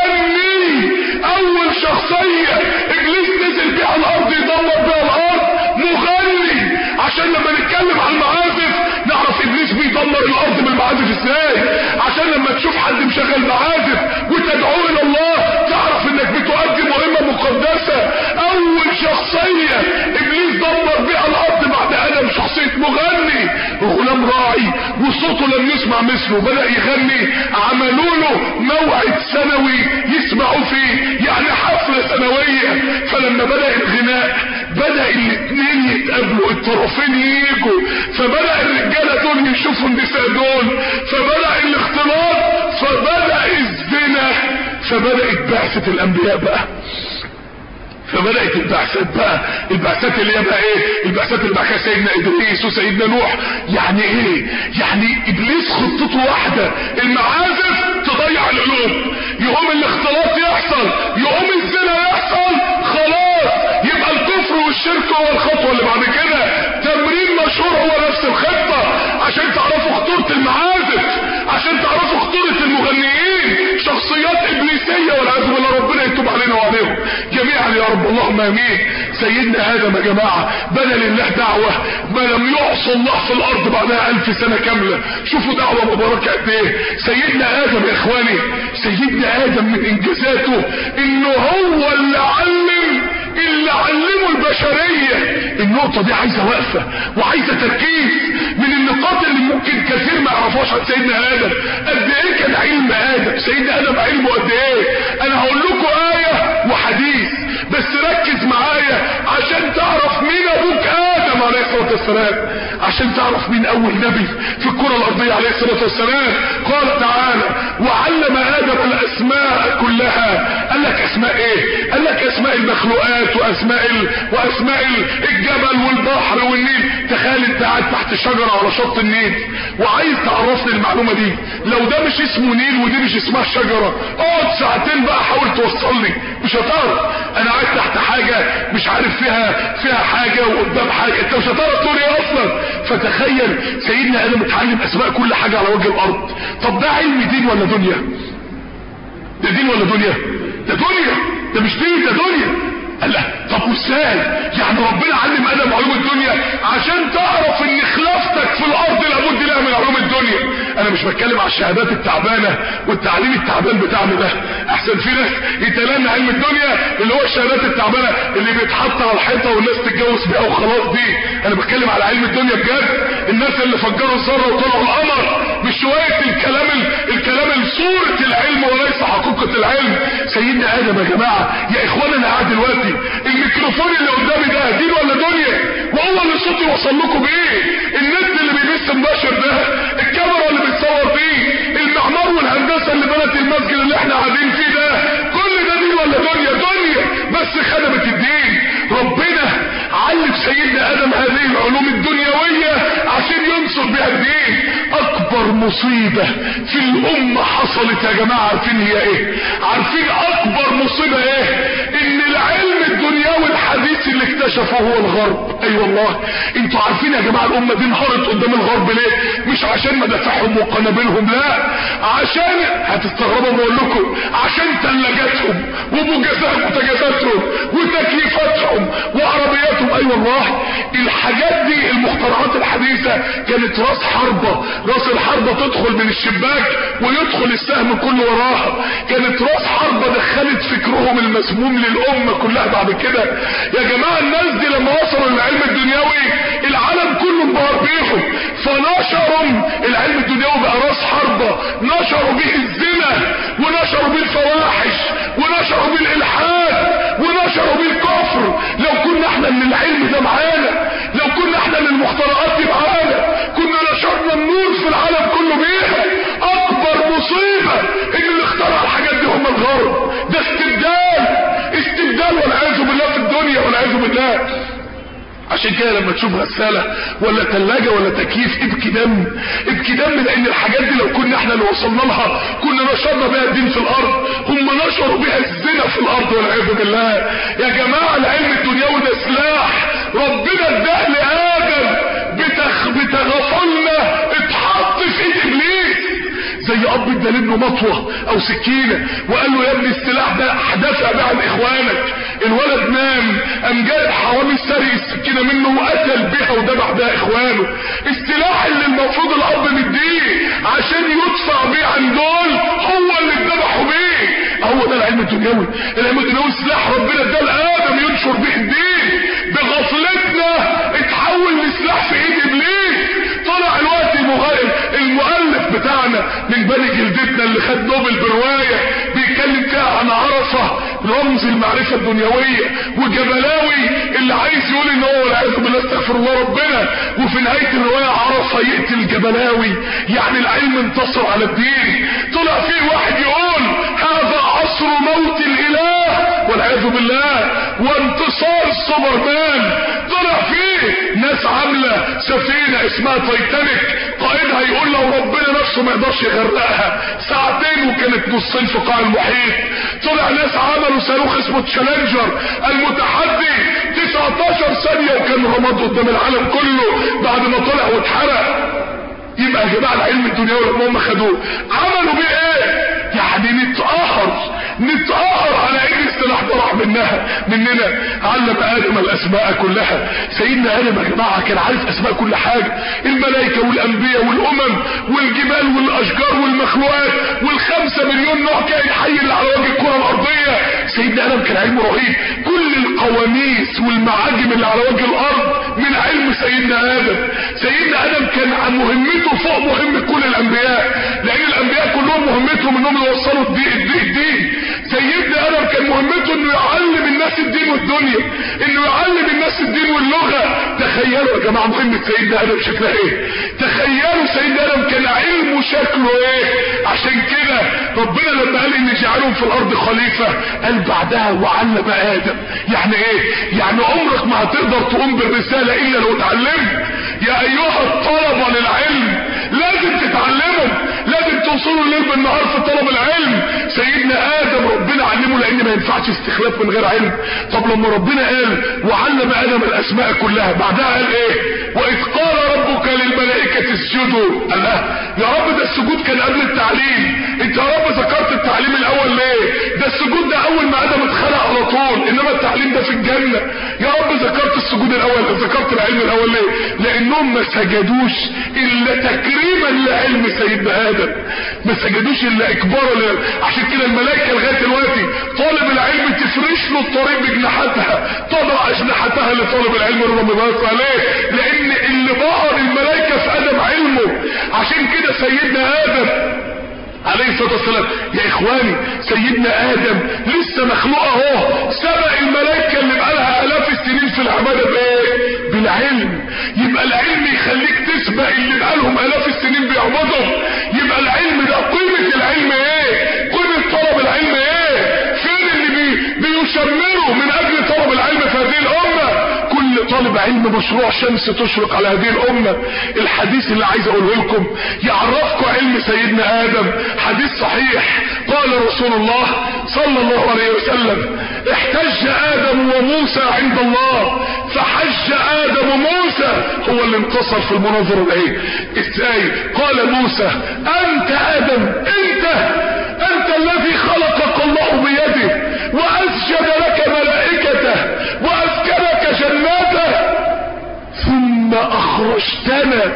مغني اول شخصية ابليس نزل بها الارض يدمر بها الارض مغني عشان لما نتكلم عن المعازف نعرف ابليس بيدمر الارض بالمعازف ازاي عشان لما تشوف حد مشغل معازف وتدعوه الى الله تعرف انك بتؤدي مهمة مقدسة اول شخصية ابليس دمر بها الارض بعد ادم شخصية مغني غلام راعي وصوته لم يسمع مثله بدأ يغني عملوا له موعد سنوي يسمعوا فيه يعني حفلة سنوية فلما بدأ الغناء بدأ الاثنين يتقابلوا الطرفين ييجوا فبدأ الرجالة دول يشوفوا النساء دول فبدأ الاختلاط فبدأ الزنا فبدأت بعثة الانبياء بقى فبدأت البعثات بقى البعثات اللي هي بقى ايه البعثات اللي بعثها سيدنا ادريس وسيدنا نوح يعني ايه يعني ابليس خطته واحدة المعازف تضيع القلوب يقوم الاختلاط يحصل يقوم الزنا يحصل خلاص يبقى الكفر والشرك هو الخطوة اللي بعد كده تمرين مشهور خطورة المعازف عشان تعرفوا خطورة المغنيين شخصيات ابليسية والعياذ بالله ربنا يتوب علينا وعليهم جميعا يا رب اللهم امين سيدنا ادم يا جماعة بنى لله دعوة ما لم يعصى الله في الارض بعدها الف سنة كاملة شوفوا دعوة مباركة قد ايه سيدنا ادم يا اخواني سيدنا ادم من انجازاته انه هو اللي علم اللي علمه البشرية النقطة دي عايزة وقفة وعايزة تركيز من النقاط اللي ممكن كثير ما يعرفوش عن سيدنا ادم قد ايه كان علم ادم سيدنا ادم علمه قد ايه انا هقول لكم آية وحديث بس ركز معايا عشان تعرف مين ابوك ادم عليه الصلاة والسلام عشان تعرف مين اول نبي في الكرة الارضية عليه الصلاة والسلام قال تعالى وعلم ادم الاسماء كلها قال لك اسماء ايه قال لك اسماء المخلوقات واسماء ال... واسماء ال- الجبل والبحر والنيل تخيل انت قاعد تحت شجرة على شط النيل وعايز تعرفني المعلومة دي لو ده مش اسمه نيل ودي مش اسمها شجرة اقعد ساعتين بقى حاول توصل لي مش هتعرف انا قاعد تحت حاجة مش عارف فيها فيها حاجة وقدام حاجة انت مش هتعرف تقول ايه اصلا فتخيل سيدنا ادم اتعلم اسماء كل حاجة على وجه الارض طب ده علم دين ولا دنيا ده دين ولا دنيا ده دنيا ده مش دين ده دنيا قال لا طب وازاي يعني ربنا علم ادم علوم الدنيا عشان تعرف ان خلافتك في الارض لابد لها من علوم الدنيا انا مش بتكلم على الشهادات التعبانه والتعليم التعبان بتاعنا ده احسن في ناس يتلمى علم الدنيا اللي هو الشهادات التعبانه اللي بيتحط على الحيطه والناس تتجوز بيها وخلاص دي انا بتكلم على علم الدنيا بجد الناس اللي فجروا الذره وطلعوا القمر مش شويه الكلام ال- الكلام صوره العلم وليس حقيقه العلم سيدنا ادم يا جماعه يا اخوانا انا قاعد دلوقتي الميكروفون اللي قدامي ده دين ولا دنيا وهو اللي صوتي وصل لكم بايه النت اللي بيبث مباشر ده الكاميرا اللي بتصور بيه المعمار والهندسه اللي بنت المسجد اللي احنا قاعدين فيه ده كل ده دين ولا دنيا دنيا بس خدمت الدين ربنا علم سيدنا ادم هذه العلوم الدنيويه عشان ينصر بها الدين اكبر مصيبه في الامه حصلت يا جماعه عارفين هي ايه عارفين اكبر مصيبه ايه ان العلم الدنيوي الحديث اللي اكتشفه هو الغرب اي أيوة والله انتوا عارفين يا جماعه الامه دي انهارت قدام الغرب ليه مش عشان مدافعهم وقنابلهم لا عشان هتستغربوا بقول لكم عشان ثلاجاتهم ومجازاتهم وتكييفاتهم وعربياتهم اي أيوة والله الحاجات دي المخترعات الحديثه كانت راس حربه راس الحربه تدخل من الشباك ويدخل السهم كله وراها كانت راس حربه دخلت فكرهم المسموم للامه كلها بعد كده يا جماعه الناس دي لما وصلوا للعلم الدنيوي العالم كله انبهر بيهم فنشروا العلم الدنيوي بقى راس حربه نشروا به الزنا ونشروا به الفواحش ونشروا به الالحاد ونشروا به الكفر لو كنا احنا من العلم ده معانا لو كنا احنا من المخترعات دي معانا كنا نشرنا النور في العالم كله بيها اكبر مصيبه ان اللي اخترع الحاجات دي هم الغرب ده استبدال استبدال والعياذ بالله في الدنيا والعياذ بالله عشان كده لما تشوف غسالة ولا ثلاجة ولا تكييف ابكي دم ابكي دم لان الحاجات دي لو كنا احنا اللي وصلنا لها كنا نشرنا بها الدين في الارض هم نشروا بها الزنا في الارض والعياذ بالله يا جماعة العلم الدنيوي ده سلاح ربنا اداه لادم بتخ... بتغفلنا اتحط في ايد ابليس زي اب ادى لابنه مطوه او سكينه وقال له يا ابني السلاح ده دافع بيه عن اخوانك الولد نام قام جايب حرامي سرق السكينه منه وقتل بيها وذبح بيها اخوانه السلاح اللي المفروض الاب مديه عشان يدفع بيه عن دول هو اللي اتذبحوا بيه هو ده العلم الدنيوي العلم الدنيوي سلاح ربنا اداه لادم ينشر بيه الدين بغفلتنا اتحول لسلاح في ايد ابليس طلع الوقت المغير المؤلف بتاعنا من بني جلدتنا اللي خد نوبل برواية بيتكلم فيها عن عرفة رمز المعرفة الدنيوية وجبلاوي اللي عايز يقول ان هو والعياذ بالله استغفر الله ربنا وفي نهاية الرواية عرفة يقتل جبلاوي يعني العلم انتصر على الدين طلع فيه واحد يقول هذا عصر موت الاله والعياذ بالله وانتصار السوبرمان طلع فيه ناس عاملة سفينة اسمها تايتانيك قائدها يقول لو ربنا نفسه ما يقدرش يغرقها ساعتين وكانت نصين في قاع المحيط طلع ناس عملوا صاروخ اسمه تشالنجر المتحدي 19 ثانية وكان رماد قدام العالم كله بعد ما طلع واتحرق يبقى يا جماعه العلم الدنيوي لما هم خدوه عملوا بيه ايه يعني نتقهر نتقهر على ايه السلاح ده راح منها مننا علم ادم الاسماء كلها سيدنا ادم يا جماعه كان عارف اسماء كل حاجه الملائكه والانبياء والامم والجبال والاشجار والمخلوقات والخمسة مليون نوع كائن حي اللي على وجه الكره الارضيه سيدنا ادم كان علمه رهيب كل القواميس والمعاجم اللي على وجه الارض من علم سيدنا ادم سيدنا ادم كان عن مهمته فوق مهمه كل الانبياء لان الانبياء كلهم مهمتهم انهم يوصلوا الدين الدين, الدين. سيدنا ادم كان مهمته انه يعلم الناس الدين والدنيا انه يعلم الناس الدين واللغه تخيلوا يا جماعه مهمه سيدنا ادم شكلها ايه تخيلوا سيدنا ادم كان علمه شكله ايه عشان كده ربنا لما قال ان جعلهم في الارض خليفه قال بعدها وعلم ادم يعني ايه يعني عمرك ما هتقدر تقوم بالرساله الا لو اتعلمت يا ايها الطلبه للعلم لازم تتعلموا لازم توصلوا الليل بالنهار في طلب العلم سيدنا ادم ربنا علمه لان ما ينفعش استخلاف من غير علم طب لما ربنا قال وعلم ادم الاسماء كلها بعدها قال ايه واذ قال ربك للملائكه اسجدوا قال لا يا رب ده السجود كان قبل التعليم انت يا رب ذكرت التعليم الاول ليه ده السجود ده اول ما ادم اتخلق على طول انما التعليم ده في الجنه يا رب ذكرت السجود الاول ذكرت العلم الاول ليه لانهم ما سجدوش الا تكريما لعلم سيدنا ادم ما سجدوش الا اكبارا ل... عشان كده الملائكه لغايه دلوقتي طالب العلم تفرش له الطريق بجناحاتها تضع اجنحتها لطالب العلم رضا الله عليه لان اللي بهر الملائكه في ادم علمه عشان كده سيدنا ادم عليه الصلاة والسلام يا اخواني سيدنا ادم لسه مخلوق اهو سبق الملائكة اللي بقالها الاف السنين في العبادة بايه بالعلم يبقى العلم يخليك تسبق اللي بقالهم الاف السنين بيعبدوا يبقى العلم ده قيمة العلم ايه قيمة طلب العلم ايه فين اللي بي بيشمروا من اجل طلب العلم في هذه الامة كل طالب علم مشروع شمس تشرق على هذه الامة الحديث اللي عايز اقوله لكم يعرفكم علم سيدنا ادم حديث صحيح قال رسول الله صلى الله عليه وسلم احتج ادم وموسى عند الله فحج ادم موسى هو اللي انتصر في المناظرة الايه ازاي قال موسى انت ادم انت انت الذي خلقك الله بيده واسجد لك ملائكته واسكنك جناته ثم اخرجتنا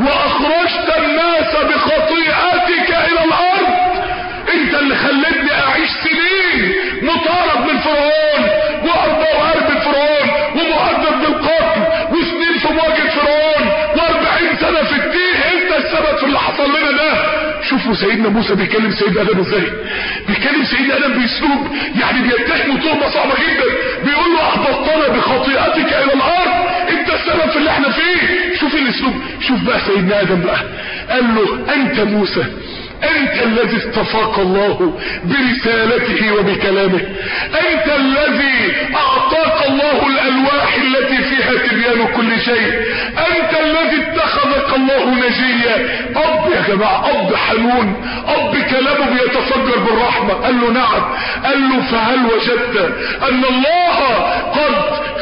واخرجت الناس بخطيئتك الى الارض انت اللي خلتني اعيش سنين مطارد من فرعون وارض من فرعون ومهدد بالقتل وسنين في مواجهه فرعون واربعين سنه في التيه انت السبب في اللي حصل لنا ده شوفوا سيدنا موسى بيكلم سيدنا ادم ازاي بيكلم سيدنا ادم باسلوب يعني بيتهمه تهمه صعبه جدا بيقول له احبطتنا بخطيئتك الى الارض انت السبب في اللي احنا فيه شوف الاسلوب شوف بقى سيدنا ادم بقى قال له انت موسى انت الذي اصطفاك الله برسالته وبكلامه انت الذي اعطاك الله الالواح التي فيها تبيان كل شيء انت الذي اتخذك الله نجيا اب يا جماعة اب حنون اب كلامه بيتفجر بالرحمة قال له نعم قال له فهل وجدت ان الله قد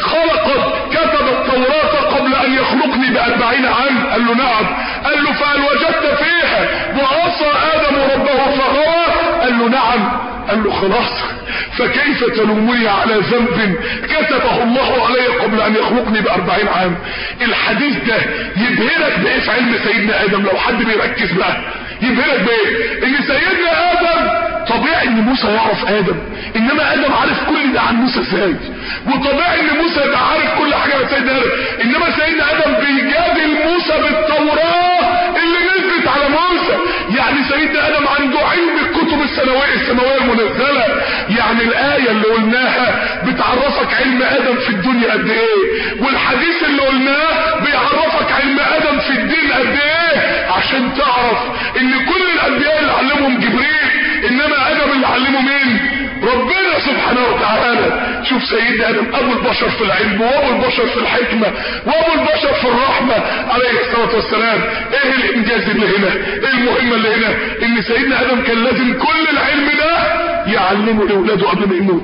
خلق كتب التوراة قبل ان يخلقني باربعين عام قال له نعم قال له فهل وجدت فيها وعصى ادم ربه فغوى قال له نعم قال له خلاص فكيف تلومني على ذنب كتبه الله علي قبل ان يخلقني باربعين عام الحديث ده يبهرك بايه في علم سيدنا ادم لو حد بيركز بقى يبهرك بايه ان سيدنا ادم طبيعي ان موسى يعرف ادم انما ادم عارف كل ده عن موسى ازاي وطبيعي ان موسى يبقى عارف كل حاجه عن سيدنا ادم انما سيدنا ادم بيجادل موسى بالتوراه اللي نزلت على موسى يعني سيدنا ادم عنده علم الكتب السماويه السماويه المنزله يعني الايه اللي قلناها بتعرفك علم ادم في الدنيا قد ايه والحديث اللي قلناه بيعرفك علم ادم في الدين قد ايه عشان تعرف ان كل الانبياء اللي علمهم جبريل انما ادم اللي علمه مين ربنا سبحانه وتعالى شوف سيدنا ادم ابو البشر في العلم وابو البشر في الحكمة وابو البشر في الرحمة عليه الصلاة والسلام ايه الانجاز اللي هنا ايه المهمة اللي هنا ان سيدنا ادم كان لازم كل العلم ده يعلمه لاولاده قبل ما يموت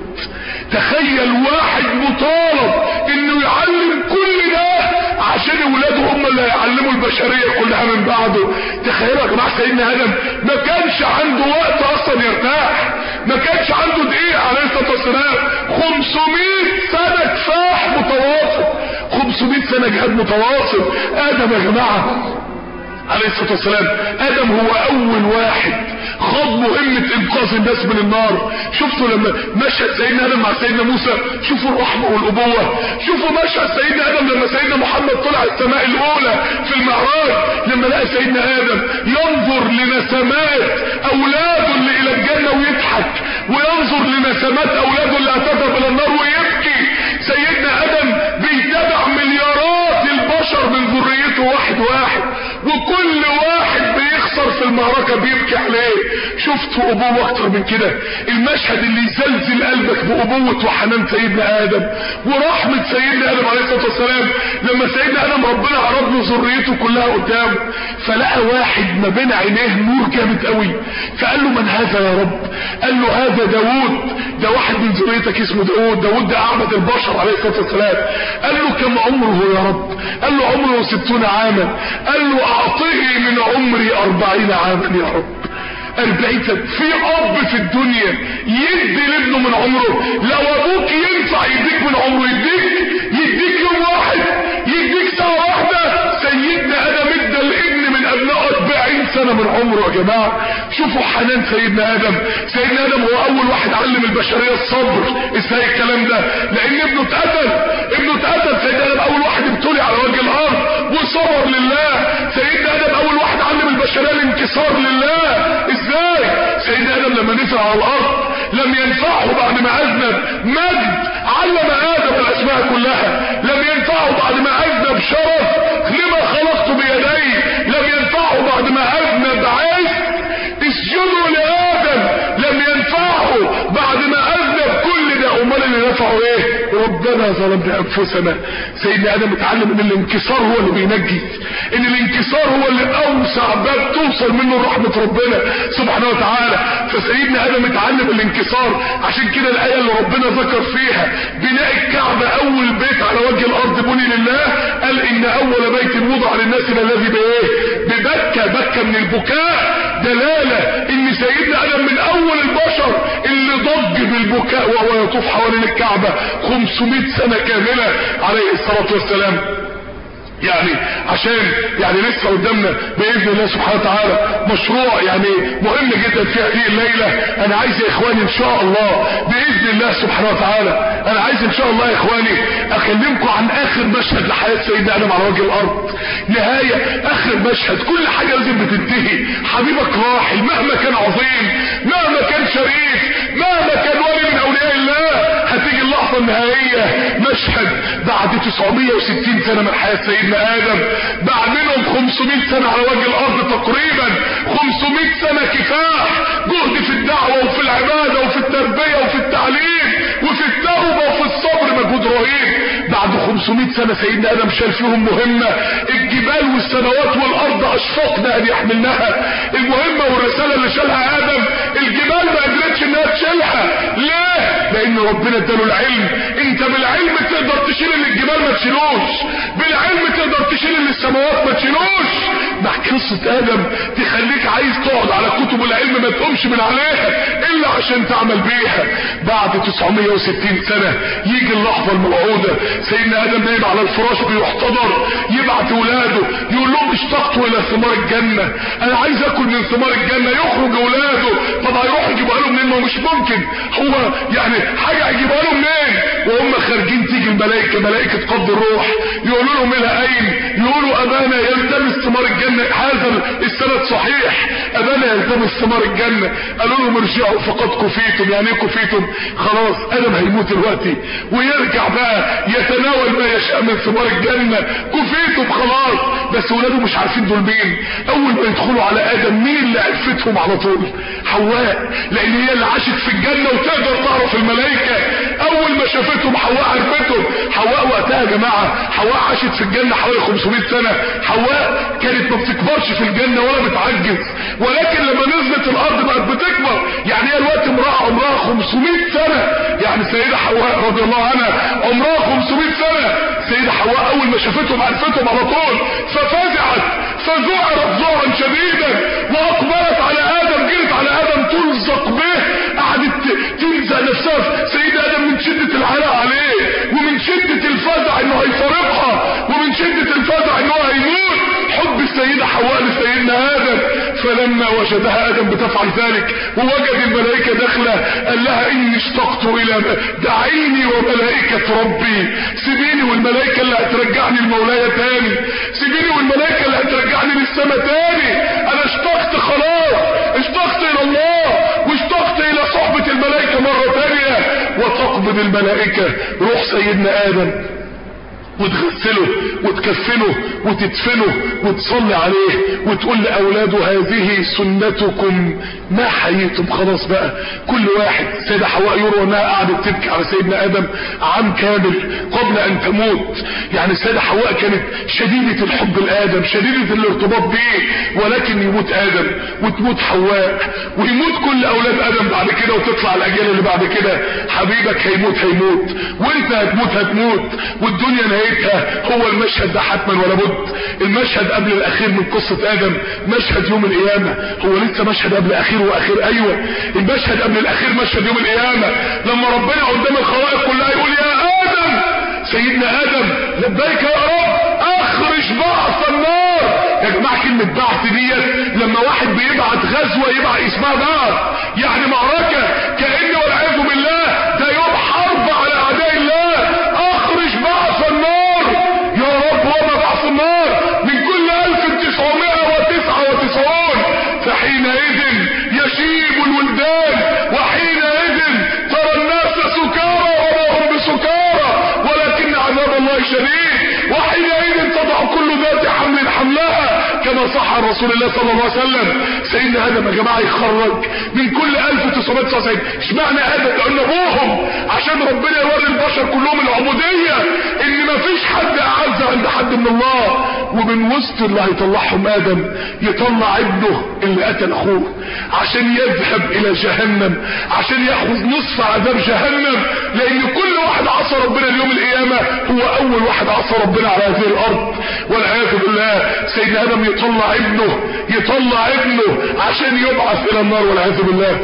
تخيل واحد مطالب انه يعلم كل ده عشان اولاده هم اللي هيعلموا البشرية كلها من بعده تخيلوا يا جماعة سيدنا ادم ما كانش عنده وقت اصلا يرتاح ما كانش عنده دقيقة عليه الصلاة والسلام 500 سنة كفاح متواصل 500 سنة جهاد متواصل ادم يا جماعة عليه الصلاة والسلام ادم هو اول واحد خاض مهمة انقاذ الناس من النار شفتوا لما مشهد سيدنا ادم مع سيدنا موسى شوفوا الرحمة والابوة شوفوا مشهد سيدنا ادم لما سيدنا محمد طلع السماء الاولى في المعراج لما لقى سيدنا ادم ينظر لنسمات اولاده اللي الى الجنة ويضحك وينظر لنسمات اولاده اللي هتذهب الى النار ويبكي سيدنا ادم بيتبع مليارات البشر من ذريته واحد واحد وكل واحد بيخسر في المعركة بيبكي عليه شفتوا ابوه اكتر من كده المشهد اللي يزلزل قلبك بابوة وحنان سيدنا ادم ورحمة سيدنا ادم عليه الصلاة والسلام لما سيدنا ادم ربنا عرض له ذريته كلها قدامه فلقى واحد ما بين عينيه نور جامد قوي فقال له من هذا يا رب قال له هذا داوود ده واحد من ذريتك اسمه داوود داوود ده اعبد البشر عليه الصلاة والسلام قال له كم عمره يا رب قال له عمره ستون عاما قال له اعطيه من عمري اربعين عاما يا رب أربعين سنة في أب في الدنيا يدي لابنه من عمره لو أبوك ينفع يديك من عمره يديك يديك يوم واحد يديك ساعة واحدة سيدنا آدم ادى الابن من أبنائه 40 سنة من عمره يا جماعة شوفوا حنان سيدنا آدم سيدنا آدم هو أول واحد علم البشرية الصبر ازاي الكلام ده لأن ابنه اتقتل ابنه اتقتل سيدنا آدم أول واحد ابتلي على وجه الأرض وصبر لله سيدنا آدم أول واحد علم البشرية الانكسار لله ازاي سيدنا ادم لما نزل على الارض لم ينفعه بعد ما اذنب مجد علم ادم الاسماء كلها لم ينفعه بعد ما اذنب شرف لما خلقت بيدي لم ينفعه بعد ما اذنب عز اسجدوا لادم لم ينفعه بعد ما اذنب كل ده امال اللي نفعه ايه ربنا ظلمنا انفسنا سيدنا ادم اتعلم ان الانكسار هو اللي بينجي ان الانكسار هو اللي اوسع باب توصل منه رحمة ربنا سبحانه وتعالى فسيدنا ادم اتعلم الانكسار عشان كده الاية اللي ربنا ذكر فيها بناء الكعبة اول بيت على وجه الارض بني لله قال ان اول بيت وضع للناس الذي بايه ببكة بكة من البكاء دلالة ان سيدنا ادم من اول البشر اللي ضج بالبكاء وهو يطوف حوالين الكعبة 500 سنة كاملة عليه الصلاة والسلام يعني عشان يعني لسه قدامنا باذن الله سبحانه وتعالى مشروع يعني مهم جدا في هذه الليله انا عايز يا اخواني ان شاء الله باذن الله سبحانه وتعالى انا عايز ان شاء الله يا اخواني اكلمكم عن اخر مشهد لحياه سيدنا ادم على وجه الارض نهايه اخر مشهد كل حاجه لازم بتنتهي حبيبك راحل مهما كان عظيم مهما كان شريف مهما كان ولي من اولياء الله هتيجي اللحظه النهائيه مشهد بعد 960 سنه من حياه سيدنا ادم بعد منهم 500 سنة على وجه الارض تقريبا 500 سنة كفاح جهد في الدعوة وفي العبادة وفي التربية وفي التعليم وفي التوبة وفي الصبر مجهود رهيب بعد 500 سنة سيدنا ادم شال فيهم مهمة الجبال والسماوات والارض اشفقنا ان يحملناها المهمة والرسالة اللي شالها ادم الجبال ما قدرتش انها تشيلها ليه لان ربنا اداله العلم انت بالعلم تقدر تشيل اللي الجبال ما تشيلوش بالعلم تقدر تشيل اللي السماوات ما تشيلوش مع قصة ادم تخليك عايز تقعد على كتب العلم ما تقومش من عليها الا عشان تعمل بيها بعد 960 سنة يجي اللحظة الموعودة سيدنا ادم نايم على الفراش بيحتضر يبعت ولاده يقول لهم اشتقت الى ثمار الجنة انا عايز اكل من ثمار الجنة يخرج ولاده طب هيروح يجيبها له منين ما مش ممكن هو يعني حاجة هيجيبها له منين وهم خارجين تيجي الملائكة ملائكة قبض الروح يقولوا لهم الى اين يقولوا ابانا يلتمس ثمار الجنة هذا السند صحيح ابانا يلتمس ثمار الجنة قالوا لهم ارجعوا فقد كفيتم يعني ايه كفيتم خلاص ادم هيموت دلوقتي ويرجع بقى يتناول ما يشاء من ثمار الجنة كفيتم خلاص بس ولاده مش عارفين دول مين اول ما يدخلوا على ادم مين اللي عرفتهم على طول حواء لان هي اللي عاشت في الجنة وتقدر تعرف الملائكة اول ما شافتهم حواء عرفتهم حواء وقتها يا جماعة حواء عاشت في الجنة حوالي 500 سنة حواء كانت ما بتكبرش في الجنة ولا بتعجز ولكن لما نزلت الارض بقت بتكبر يعني هي الوقت امرأة عمرها 500 سنة يعني سيدة حواء رضي الله عنها عمرها 500 سنة سيدة حواء اول ما شافتهم عرفتهم على طول ففزعت فذعرت ذعرا شديدا واقبلت على ادم جرت على ادم تلزق به قعدت تلزق نفسها سيدة ادم من شدة العلاء عليه ومن شدة الفزع انه هيفارقها ومن شدة الفزع انه هيموت حب السيدة حواء لسيدنا ادم فلما وجدها ادم بتفعل ذلك ووجد الملائكة داخله قال لها اني اشتقت الى دعيني وملائكة ربي سيبيني والملائكة اللي هترجعني المولاية تاني سيبيني والملائكة اللي هترجعني للسما تاني انا اشتقت خلاص اشتقت الى الله واشتقت الى صحبة الملائكة مرة تانية وتقبض الملائكة روح سيدنا ادم وتغسله وتكفنه وتدفنه وتصلي عليه وتقول لأولاده هذه سنتكم ما حييتم خلاص بقى كل واحد سيدة حواء يروى انها قعدت تبكي على سيدنا ادم عام كامل قبل ان تموت يعني سيدة حواء كانت شديدة الحب لآدم شديدة الارتباط بيه ولكن يموت ادم وتموت حواء ويموت كل اولاد ادم بعد كده وتطلع الاجيال اللي بعد كده حبيبك هيموت هيموت وانت هتموت هتموت والدنيا نهايتها هو المشهد ده حتما ولا بد المشهد قبل الاخير من قصة ادم مشهد يوم القيامة هو لسه مشهد قبل اخير واخير ايوه المشهد قبل الاخير مشهد يوم القيامة لما ربنا قدام الخلائق كلها يقول يا ادم سيدنا ادم لبيك يا رب اخرج بعث النار يا جماعة كلمة بعث ديت لما واحد بيبعت غزوة يبعت اسمها بعث يعني معركة كأن والعياذ بالله ده يوم حرب على اعداء الله اخرج بعث النار يا رب وما بعث النار من كل 1999 فحينئذ يشيب الولدان وحينئذ ترى الناس سكارى وما هم بسكارى ولكن عذاب الله شديد وحينئذ تضع كل ذات حمل حملها كما صح عن رسول الله صلى الله عليه وسلم سيدنا ادم يا جماعه يخرج من كل 1999 اشمعنى ادم لان ابوهم عشان ربنا يوري البشر كلهم العبوديه ان مفيش حد اعز عند حد من الله ومن وسط اللي هيطلعهم ادم يطلع ابنه اللي قتل اخوه عشان يذهب الى جهنم عشان ياخذ نصف عذاب جهنم لان كل واحد عصى ربنا اليوم القيامه هو اول واحد عصى ربنا على هذه الارض والعياذ بالله سيدنا ادم يطلع ابنه يطلع ابنه عشان يبعث الى النار والعياذ بالله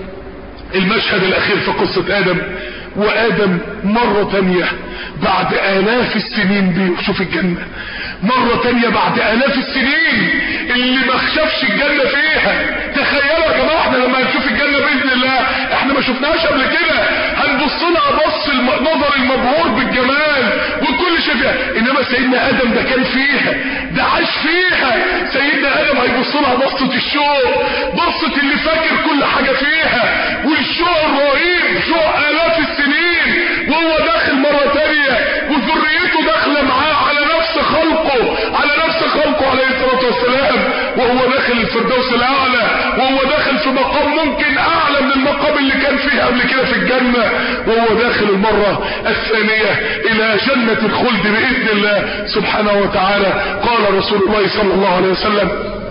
المشهد الاخير في قصة ادم وادم مرة تانية بعد الاف السنين دي شوف الجنة مرة تانية بعد الاف السنين اللي ما خشفش الجنة فيها تخيلوا يا جماعة احنا لما هنشوف الجنة باذن الله احنا ما شفناهاش قبل كده هنبص لها بص النظر المبهور بالجمال وكل شيء فيها انما سيدنا ادم ده كان فيها ده عاش فيها سيدنا ادم هيبص لها بصة الشوق بصة اللي فاكر كل حاجة فيها والشوق الرهيب شوق الاف السنين وهو داخل مرة تانية وذريته داخلة معاه على نفس خلقه على نفس خلقه عليه الصلاة والسلام وهو داخل الفردوس الاعلى وهو داخل في مقام ممكن اعلى من المقام اللي كان فيه قبل كده في الجنة وهو داخل المرة الثانية الى جنة الخلد باذن الله سبحانه وتعالى قال رسول الله صلى الله عليه وسلم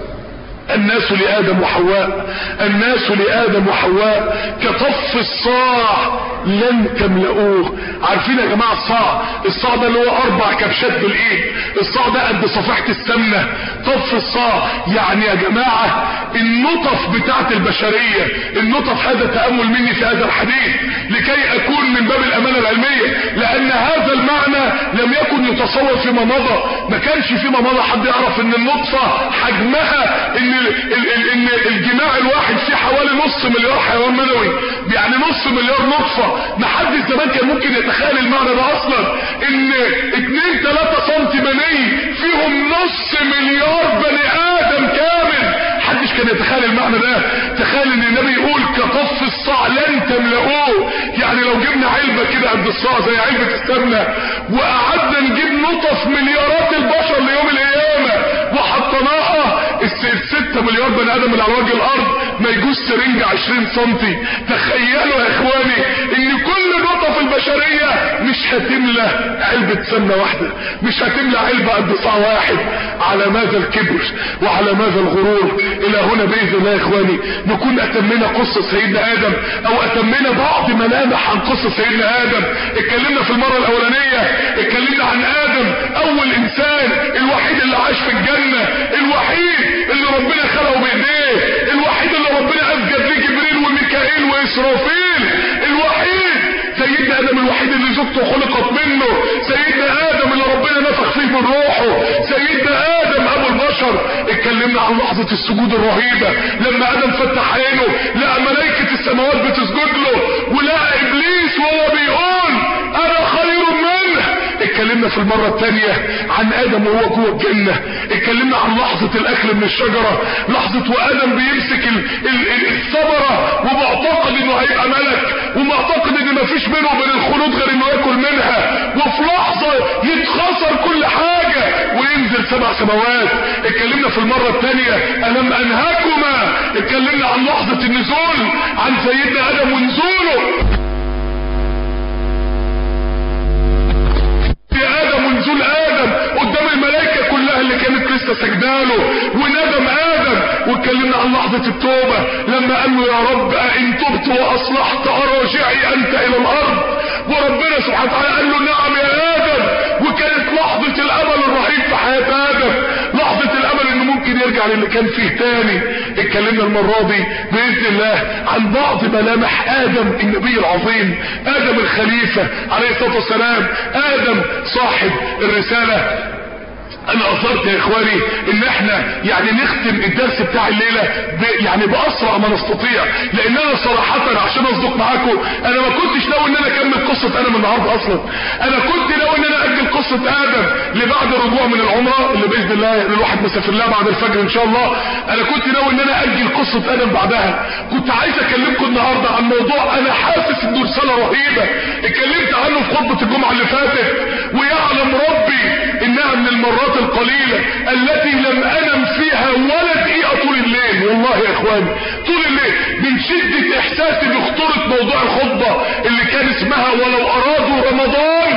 الناس لآدم وحواء الناس لآدم وحواء كطف الصاع لن تملؤوه عارفين يا جماعة الصاع الصاع ده اللي هو اربع كبشات بالايد الصاع ده قد صفيحة السمنة طف الصاع يعني يا جماعة النطف بتاعت البشرية النطف هذا تأمل مني في هذا الحديث لكي اكون من باب الامانة العلمية لان هذا المعنى لم يكن يتصور فيما مضى ما كانش فيما مضى حد يعرف ان النطفة حجمها ان ال ال ال ان الجماع الواحد فيه حوالي نص مليار حيوان منوي يعني نص مليار نطفة ما حد زمان كان ممكن يتخيل المعنى ده اصلا ان 2 3 سم مني فيهم نص مليار بني ادم كامل محدش كان يتخيل المعنى ده تخيل ان النبي يقول كطف الصاع لن تملؤوه يعني لو جبنا علبة كده قد الصاع زي علبة السمنة وقعدنا نجيب نطف مليارات البشر ليوم القيامة وحطيناها الستة مليار بني ادم اللي على وجه الارض ما يجوز سرنج 20 سنتي تخيلوا يا اخواني ان كل نطف البشرية مش هتملى علبة سمنة واحدة مش هتملى علبة قد صاع واحد على ماذا الكبر وعلى ماذا الغرور الى هنا باذن الله يا اخواني نكون اتمنا قصة سيدنا ادم او اتمنا بعض ملامح عن قصة سيدنا ادم اتكلمنا في المرة الاولانية اتكلمنا عن ادم اول انسان الوحيد اللي عاش في الجنة الوحيد اللي ربنا خلقه بايديه الوحيد اللي ربنا اسجد ليه جبريل وميكائيل واسرافيل الوحيد سيدنا ادم الوحيد اللي زوجته خلقت منه سيدنا ادم اللي ربنا نفخ فيه من روحه سيدنا ادم ابو البشر اتكلمنا عن لحظة السجود الرهيبة لما ادم فتح عينه لقى ملائكة السماوات بتسجد له ولقى ابليس وهو بيقول انا خير منه اتكلمنا في المرة الثانية عن ادم وهو جوه الجنة اتكلمنا عن لحظة الاكل من الشجرة لحظة وادم بيمسك ال ال ال الثمرة ومعتقد انه هيبقى ملك ومعتقد ان مفيش بينه وبين الخلود غير انه ياكل منها وفي لحظة يتخسر كل حاجة وينزل سبع سماوات اتكلمنا في المرة الثانية الم انهاكما اتكلمنا عن لحظة النزول عن سيدنا ادم ونزوله يا ادم ونزول ادم قدام الملائكة كلها اللي كانت لسه سجداله وندم ادم واتكلمنا عن لحظة التوبة لما قال له يا رب ان تبت واصلحت اراجعي انت الى الارض وربنا سبحانه وتعالى قال له نعم يا ادم وكانت لحظة الامل الرهيب في حياة ادم لحظة الامل انه ممكن يرجع للي كان فيه تاني اتكلمنا المرة دي باذن الله عن بعض ملامح ادم النبي العظيم ادم الخليفة عليه الصلاة والسلام ادم صاحب الرسالة انا اصرت يا اخواني ان احنا يعني نختم الدرس بتاع الليلة ب يعني باسرع ما نستطيع لان انا صراحة عشان اصدق معاكم انا ما كنتش ناوي ان انا اكمل قصة ادم النهاردة اصلا انا كنت ناوي ان انا اجل قصة ادم لبعد الرجوع من العمرة اللي باذن الله الواحد مسافر لها بعد الفجر ان شاء الله انا كنت ناوي ان انا اجل قصة ادم بعدها كنت عايز اكلمكم النهاردة عن موضوع انا حاسس انه رسالة رهيبة اتكلمت عنه في خطبة الجمعة اللي فاتت ويعلم ربي انها من المرات القليلة التي لم انم فيها ولا دقيقة طول الليل والله يا اخواني طول الليل من شدة احساسي بخطورة موضوع الخطبة اللي كان اسمها ولو ارادوا رمضان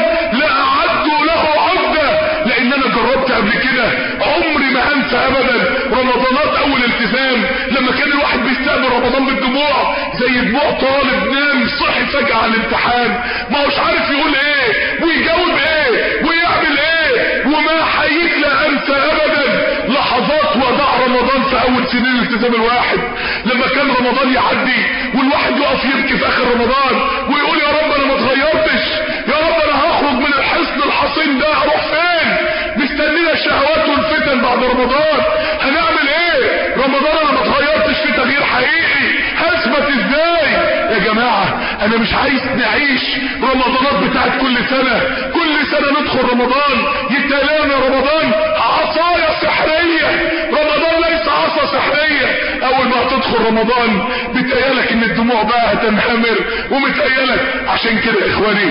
لاعدوا له عدة لان انا جربت قبل كده عمري ما انسى ابدا رمضانات اول التزام لما كان الواحد بيستقبل رمضان بالدموع زي دموع طالب نام صحي فجأة على الامتحان ما هوش عارف يقول ايه ويجاوب ايه ويعمل ايه وما حييت لا انسى ابدا لحظات وداع رمضان في اول سنين الالتزام الواحد لما كان رمضان يعدي والواحد يقف يبكي في اخر رمضان ويقول يا رب انا ما اتغيرتش يا رب انا هخرج من الحصن الحصين ده اروح فين مستنينا الشهوات والفتن بعد رمضان هنعمل ايه رمضان انا ما اتغيرتش في تغيير حقيقي هثبت ازاي يا جماعة انا مش عايز نعيش رمضانات بتاعت كل سنة كل سنة ندخل رمضان يتلانا رمضان عصايا سحرية رمضان ليس عصا سحرية اول ما هتدخل رمضان بتقيالك ان الدموع بقى هتنهمر ومتقيالك عشان كده يا اخواني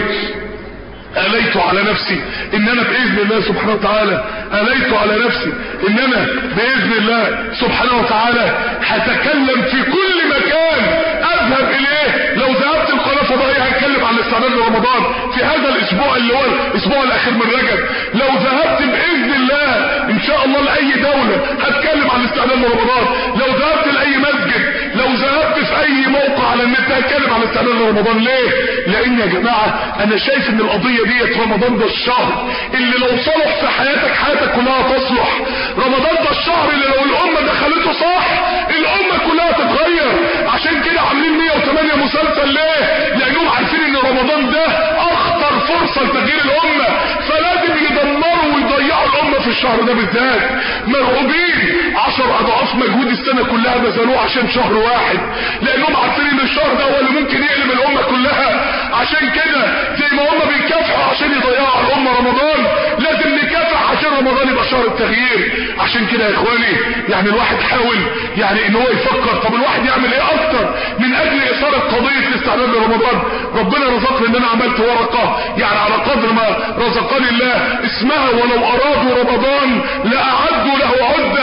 أليت على نفسي ان انا باذن الله سبحانه وتعالى أليت على نفسي ان انا باذن الله سبحانه وتعالى هتكلم في كل مكان اذهب اليه لو ذهبت القناة الفضائية هتكلم عن الاستعداد لرمضان في هذا الاسبوع اللي هو الاسبوع الاخير من رجب لو ذهبت باذن الله ان شاء الله لاي دولة هتكلم عن الاستعداد لرمضان لو ذهبت لاي مسجد لو ذهبت في اي موقع على النت هتكلم عن الاستعداد لرمضان ليه لان يا جماعة انا شايف ان القضية ديت رمضان ده الشهر اللي لو صلح في حياتك حياتك كلها تصلح رمضان ده الشهر اللي لو الامة دخلته صح الامة كلها تتغير عشان كده عاملين 108 مسلسل ليه لانهم عارفين ان رمضان ده اخطر فرصة لتغيير الامة فلازم يدمروا ويضيعوا الامة في الشهر ده بالذات مرعوبين عشر اضعاف مجهود السنة كلها بذلوه عشان شهر واحد لانهم عارفين ان الشهر ده هو اللي ممكن يقلب الامة كلها عشان كده زي ما هم بيكافحوا عشان يضيعوا الامة رمضان لازم نكافح عشان رمضان يبقى شهر التغيير عشان كده يا اخواني يعني الواحد حاول يعني ان هو يفكر طب الواحد يعمل ايه اكتر من اجل اثارة قضية الاستعداد لرمضان ربنا رزقني ان انا عملت ورقة يعني على قدر ما رزقني الله اسمها ولو ارادوا رمضان لاعدوا له عدة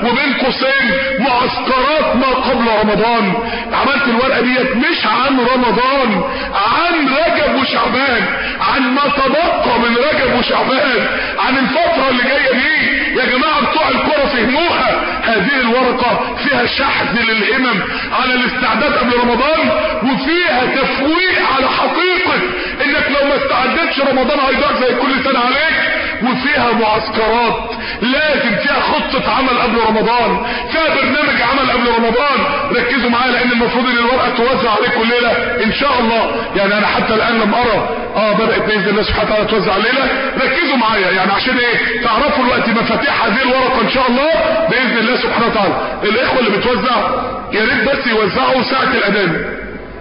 وبين قوسين معسكرات ما قبل رمضان عملت الورقة ديت مش عن رمضان عن رجب وشعبان عن ما تبقى من رجب وشعبان عن الفترة اللي جاية دي يا جماعة بتوع الكرة فهموها هذه الورقة فيها شحذ للهمم على الاستعداد قبل رمضان وفيها تفويق على حقيقة انك لو ما استعدتش رمضان هيضيع زي كل سنة عليك وفيها معسكرات لازم فيها خطة عمل قبل رمضان فيها برنامج عمل قبل رمضان ركزوا معايا لان المفروض ان الورقة توزع عليكم الليلة ان شاء الله يعني انا حتى الان لم ارى اه بدأت باذن الله سبحانه وتعالى توزع الليلة ركزوا معايا يعني عشان ايه تعرفوا الوقت مفاتيح هذه الورقة ان شاء الله باذن الله سبحانه وتعالى الاخوة اللي بتوزع يا ريت بس يوزعوا ساعة الاذان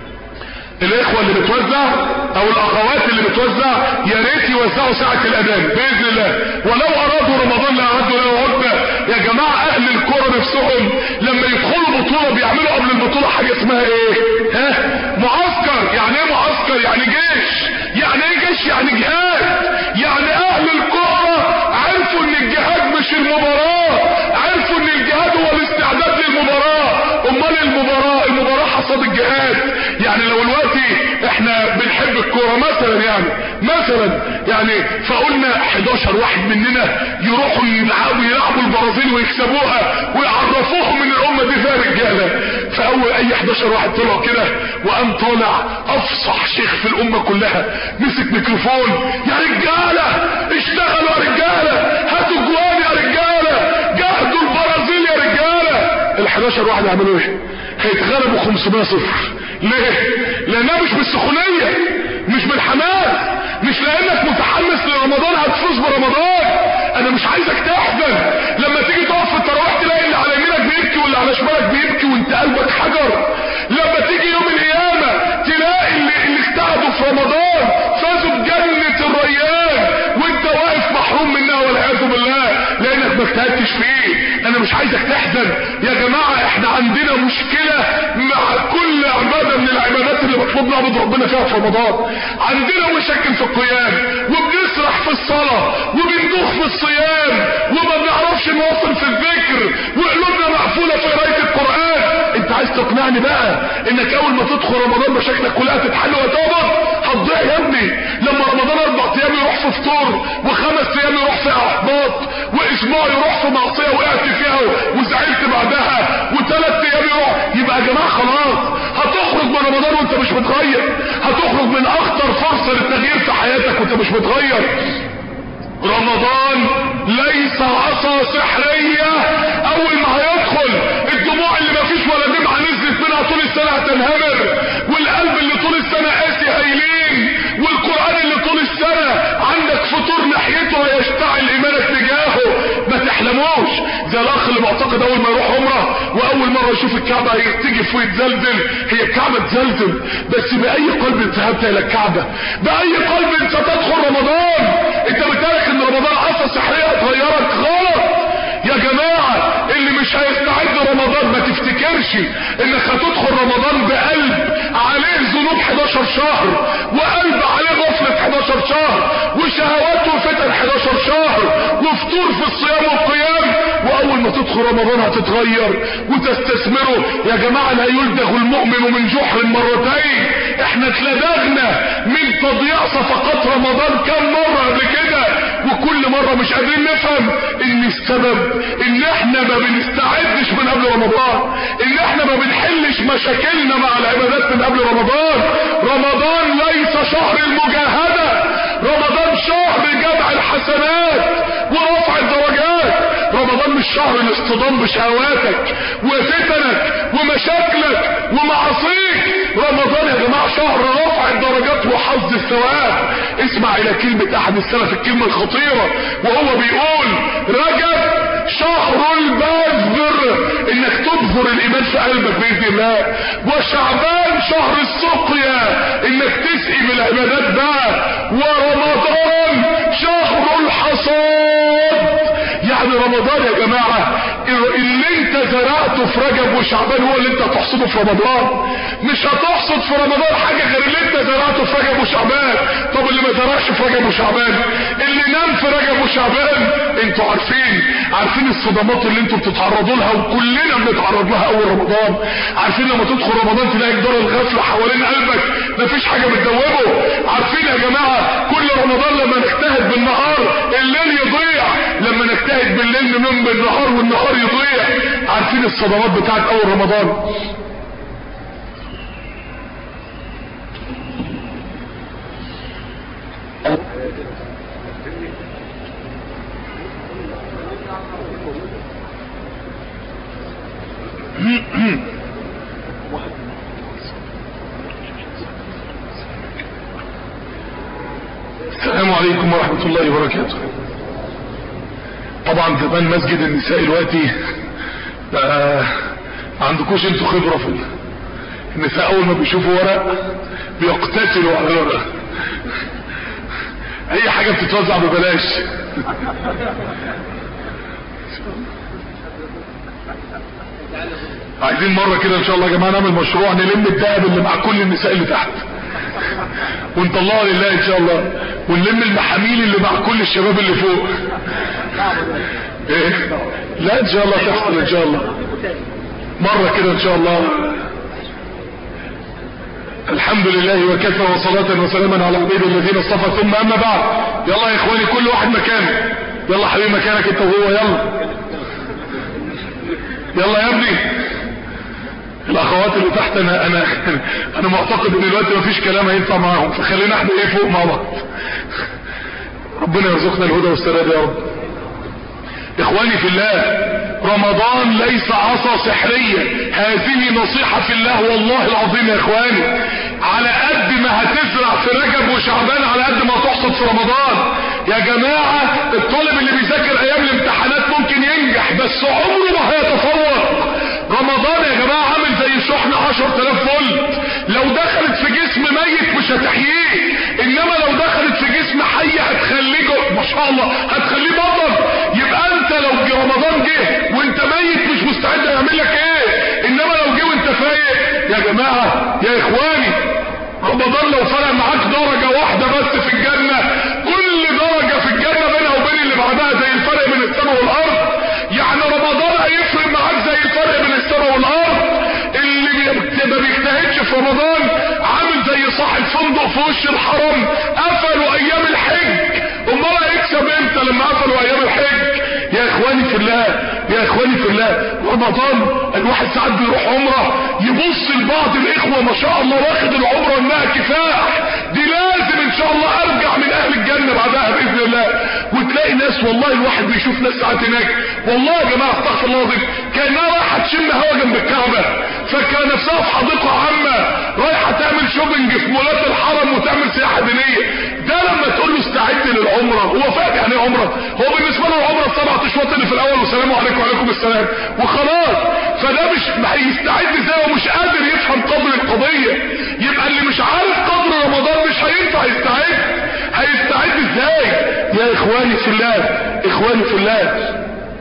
الاخوة اللي بتوزع او الاخوات اللي بتوزع يا ريت يوزعوا ساعة الاذان باذن الله ولو ارادوا رمضان لاعدوا له عدة يا جماعة اهل الكرة نفسهم لما يدخلوا بطولة بيعملوا قبل البطولة حاجة اسمها ايه ها معسكر يعني ايه معسكر يعني جيش يعني ايه جيش يعني جهاد يعني اهل الكرة عرفوا ان الجهاد مش المباراة عرفوا ان الجهاد هو الاستعداد للمباراة امال المباراة المباراة حصاد الجهاد يعني لو الوقت احنا بنحب الكورة مثلا يعني مثلا يعني فقلنا 11 واحد مننا يروحوا يلعبوا يلعبوا البرازيل ويكسبوها ويعرفوهم ان الامة دي فيها رجالة فاول اي 11 واحد طلعوا كده وقام طالع افصح شيخ في الامة كلها مسك ميكروفون يا رجالة اشتغلوا يا رجالة هاتوا جوان يا رجالة جاهدوا البرازيل يا رجالة ال 11 واحد يعملوا ايه هيتغلبوا 500 صفر ليه لانها مش بالسخونية مش بالحماس مش لانك متحمس لرمضان هتفوز برمضان انا مش عايزك تحزن لما تيجي تقف في التراويح تلاقي اللي على يمينك بيبكي واللي على شمالك بيبكي وانت قلبك حجر لما تيجي يوم القيامة تلاقي اللي, اللي اجتهدوا في رمضان فازوا بجنة الريان وانت واقف محروم منها والعياذ بالله لانك ما اجتهدتش فيه انا مش عايزك تحزن يا جماعة احنا عندنا مشكلة مع كل عبادة من العبادات اللي مطلوب نعبد ربنا فيها في رمضان عندنا مشاكل في القيام وبنسرح في الصلاة وبندوخ في الصيام وما بنعرفش نوصل في الذكر وقلوبنا مقفولة في قراية القرآن انت عايز تقنعني بقى انك اول ما تدخل رمضان مشاكلك كلها تتحل وتقبض هتضيع يا ابني لما رمضان اربع ايام يروح في فطور وخمس ايام يروح في احباط واسبوع يروح في معصيه وقعت فيها وزعلت بعدها وثلاث ايام يروح يبقى يا جماعه خلاص هتخرج من رمضان وانت مش متغير هتخرج من اخطر فرصه للتغيير في حياتك وانت مش متغير رمضان ليس عصا سحرية اول ما هيدخل الدموع اللي مفيش ولا دمعة نزلت منها طول السنة هتنهمر والقلب اللي طول السنة قاسي هيلين والقرآن اللي طول السنة عندك فطور ناحيته هيشتعل ايمانك تجاهه ما تحلموش زي الاخ اللي معتقد اول ما يروح عمره واول مرة يشوف الكعبة تيجي فوق يتزلزل هي الكعبة تزلزل بس باي قلب ذهبت الى الكعبة باي قلب انت تدخل رمضان انت بتارك ان رمضان عصا سحرية تغيرك غلط يا جماعة اللي مش هيستعد رمضان ما تفتكرش انك هتدخل رمضان بقلب عليه ذنوب 11 شهر وقلب عليه غفلة 11 شهر وشهوات وفتن 11 شهر وفطور في الصيام والقيام واول ما تدخل رمضان هتتغير وتستثمره يا جماعة لا يلدغ المؤمن من جحر مرتين احنا اتلدغنا من تضييع صفقات رمضان كم مرة قبل كده وكل مرة مش قادرين نفهم ان السبب ان احنا ما بنستعدش من قبل رمضان ان احنا ما بنحلش مشاكلنا مع العبادات من قبل رمضان رمضان ليس شهر المجاهدة رمضان شهر جمع الحسنات ورفع الدرجات رمضان مش شهر الاصطدام بشهواتك وفتنك ومشاكلك ومعاصيك رمضان يا جماعة شهر رفع الدرجات وحظ الثواب اسمع الى كلمة احد السلف الكلمة الخطيرة وهو بيقول رجب شهر البذر انك تبذر الايمان في قلبك باذن الله وشعبان شهر السقيا انك تسقي بالعبادات بقى ورمضان شهر الحصاد يعني رمضان يا جماعة اللي انت زرعته في رجب وشعبان هو اللي انت هتحصده في رمضان مش هتحصد في رمضان حاجة غير اللي انت زرعته في رجب وشعبان طب اللي ما زرعش في رجب وشعبان اللي نام في رجب وشعبان انتوا عارفين عارفين الصدمات اللي انتوا بتتعرضوا لها وكلنا بنتعرض لها اول رمضان عارفين لما تدخل رمضان تلاقي جدار الغفلة حوالين قلبك مفيش حاجة بتدوبه عارفين يا جماعة كل رمضان لما نجتهد بالنهار الليل يضيع لما نجتهد بالليل ننام بالنهار والنهار يضيع عارفين الصدمات بتاعت اول رمضان السلام عليكم ورحمة الله وبركاته طبعا زمان مسجد النساء دلوقتي بقى ما عندكوش انتوا خبرة في ال- النساء اول ما بيشوفوا ورق بيقتتلوا على الورق اي حاجة بتتوزع ببلاش عايزين مرة كده ان شاء الله يا جماعة نعمل مشروع نلم الذهب اللي مع كل النساء اللي تحت ونطلعه لله ان شاء الله ونلم المحاميل اللي مع كل الشباب اللي فوق ايه لا ان شاء الله تحصل ان شاء الله مرة كده ان شاء الله الحمد لله وكفى وصلاة وسلاما على عبيد الذين اصطفى ثم اما بعد يلا يا اخواني كل واحد مكانه يلا حبيبي مكانك انت وهو يلا يلا يا ابني الاخوات اللي تحت انا انا انا معتقد ان دلوقتي مفيش كلام هينفع معاهم فخلينا احنا ايه فوق مع بعض ربنا يرزقنا الهدى والسداد يا رب اخواني في الله رمضان ليس عصا سحرية هذه نصيحة في الله والله العظيم يا اخواني على قد ما هتزرع في رجب وشعبان على قد ما تحصد في رمضان يا جماعة الطالب اللي بيذاكر ايام الامتحانات ممكن ينجح بس عمره ما هيتفوق رمضان يا جماعة عامل زي شحنة 10000 فولت لو دخلت في جسم ميت مش هتحييه انما لو دخلت في جسم حي هتخليه جو- ما شاء الله هتخليه بطل يبقى انت لو جه رمضان جه وانت ميت مش مستعد هيعمل لك ايه انما لو جه وانت فايق يا جماعة يا اخواني رمضان لو فرق معاك درجة واحدة بس في الجنة كل درجة في الجنة بينها وبين اللي بعدها زي الفرق بين السماء والارض يعني رمضان هيفرق معاك زي الفرق بين السماء والارض اللي بي- ما بيجتهدش في رمضان عامل زي صاحب فندق في وش الحرم قفلوا ايام الحج امال هيكسب امتى لما قفلوا ايام الحج يا اخواني في الله يا اخواني في الله رمضان الواحد ساعات بيروح عمره يبص لبعض الاخوه ما شاء الله واخد العمره انها كفاح دي لازم ان شاء الله ارجع من اهل الجنه بعدها باذن الله وتلاقي ناس والله الواحد بيشوف ناس ساعات هناك والله يا جماعه استغفر الله العظيم كانها رايحه تشم هوا جنب الكعبه فكان نفسها في حديقه عامه رايحه تعمل شوبنج في مولات الحرم وتعمل سياحه دينيه ده لما تقول له استعد للعمره هو فاهم يعني ايه عمره هو بالنسبه له العمره السبع اشواط اللي في الاول والسلام عليكم وعليكم السلام وخلاص فده مش هيستعد ازاي ومش قادر يفهم قدر القضيه يبقى اللي مش عارف قدر رمضان مش هينفع يستعد هيستعد ازاي يا اخواني في الله اخواني في الله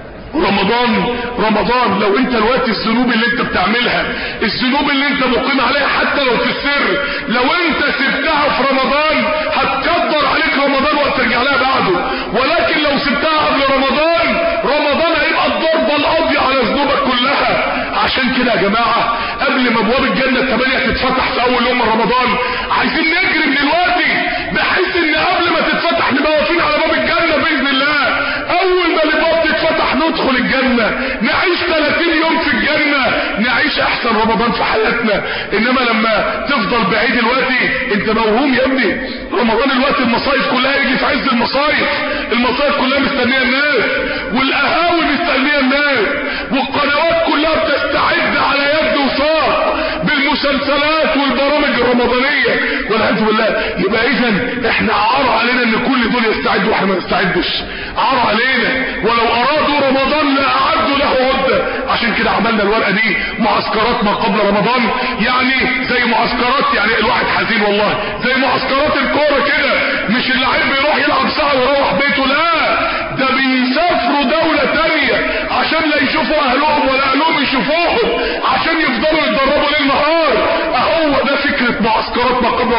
رمضان رمضان لو انت الوقت الذنوب اللي انت بتعملها الذنوب اللي انت مقيم عليها حتى لو في السر لو انت سبتها في رمضان هتكبر عليك رمضان وهترجع لها بعده ولكن لو سبتها قبل رمضان رمضان هيبقى الضربة القاضية على ذنوبك كلها عشان كده يا جماعة قبل ما ابواب الجنة الثمانية تتفتح في اول يوم من رمضان عايزين نجري من دلوقتي بحيث ان قبل ما تتفتح نبقى واقفين على باب الجنة باذن الله اول ما الابواب تتفتح ندخل الجنة نعيش 30 يوم في الجنة نعيش احسن رمضان في حياتنا انما لما تفضل بعيد دلوقتي انت موهوم يا ابني رمضان الوقت المصايف كلها يجي في عز المصايف المصايف كلها مستنية الناس والقهاوي مستنية الناس والقنوات كلها بتستعد على يد وساق بالمسلسلات والبرامج الرمضانية والعياذ بالله يبقى اذا احنا عار علينا ان كل دول يستعدوا واحنا ما نستعدش عار علينا ولو ارادوا رمضان لاعدوا له عدة عشان كده عملنا الورقة دي معسكرات ما قبل رمضان يعني زي معسكرات يعني الواحد حزين والله زي معسكرات الكورة كده مش اللعيب بيروح يلعب ساعة ويروح بيته لا ده بيسافروا دولة تانية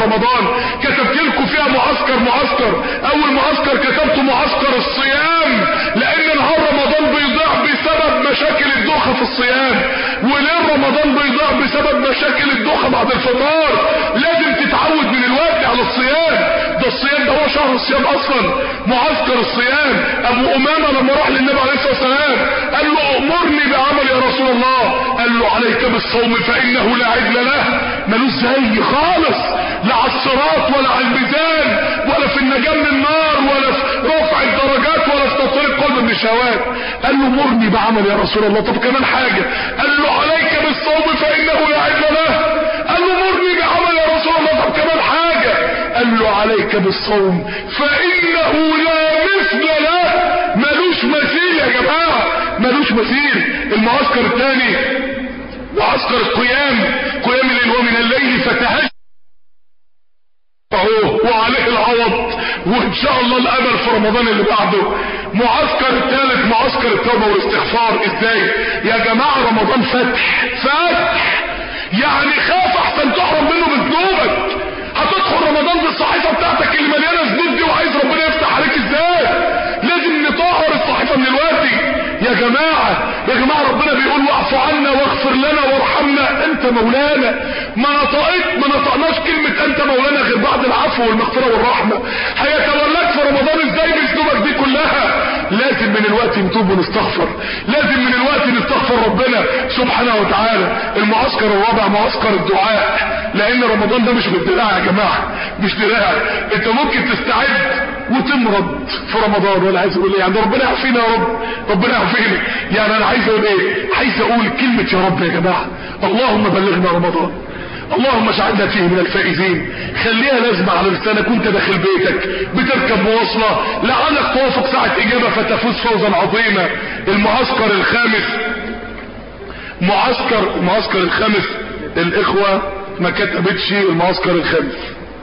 رمضان كتبت لكم فيها معسكر معسكر اول معسكر كتبته معسكر الصيام لان نهار رمضان بيضيع بسبب مشاكل الدوخة في الصيام وليل رمضان بيضيع بسبب مشاكل الدوخة بعد الفطار لازم تتعود من الوقت على الصيام ده الصيام ده هو شهر الصيام اصلا معسكر الصيام ابو امامة لما راح للنبي عليه الصلاة والسلام قال له امرني بعمل يا رسول الله قال له عليك بالصوم فانه لا عدل له ملوش زي خالص لا على الصراط ولا على الميزان ولا في النجاة من النار ولا في رفع الدرجات ولا في تطهير قلب من الشهوات قال له مرني بعمل يا رسول الله طب كمان حاجة قال له عليك بالصوم فانه لا عدل له قال له مرني بعمل يا رسول الله طب كمان حاجة قال له عليك بالصوم فانه لا مثل له ملوش مثيل يا جماعة ملوش مثيل المعسكر الثاني معسكر القيام قيام الليل ومن الليل فتهجد وعليه العوض وان شاء الله الامل في رمضان اللي بعده معسكر الثالث معسكر التوبه والاستغفار ازاي يا جماعه رمضان فتح فتح يعني خاف احسن تحرم منه بذنوبك هتدخل رمضان بالصحيفه بتاعتك اللي مليانه ذنوب دي وعايز ربنا يفتح عليك ازاي لازم نطهر الصحيفه من الوقت يا جماعه يا جماعه ربنا بيقول واعف عنا واغفر لنا وارحمنا انت مولانا ما نطقت ما نطقناش كلمه انت مولانا غير بعد العفو والمغفره والرحمه هيتولاك في رمضان ازاي بذنوبك دي كلها لازم من الوقت نتوب ونستغفر لازم من الوقت نستغفر ربنا سبحانه وتعالى المعسكر الرابع معسكر الدعاء لان رمضان ده مش بالدراع يا جماعه مش دراع انت ممكن تستعد وتمرض في رمضان ولا عايز اقول ايه يعني ربنا يعافينا يا رب ربنا يعافينا يعني انا عايز اقول ايه عايز اقول كلمه يا رب يا جماعه اللهم بلغنا رمضان اللهم اجعلنا فيه من الفائزين خليها لازمة على لسانك وانت داخل بيتك بتركب مواصلة لعلك توافق ساعة اجابة فتفوز فوزا عظيما المعسكر الخامس معسكر المعسكر الخامس الاخوة ما كتبتش المعسكر الخامس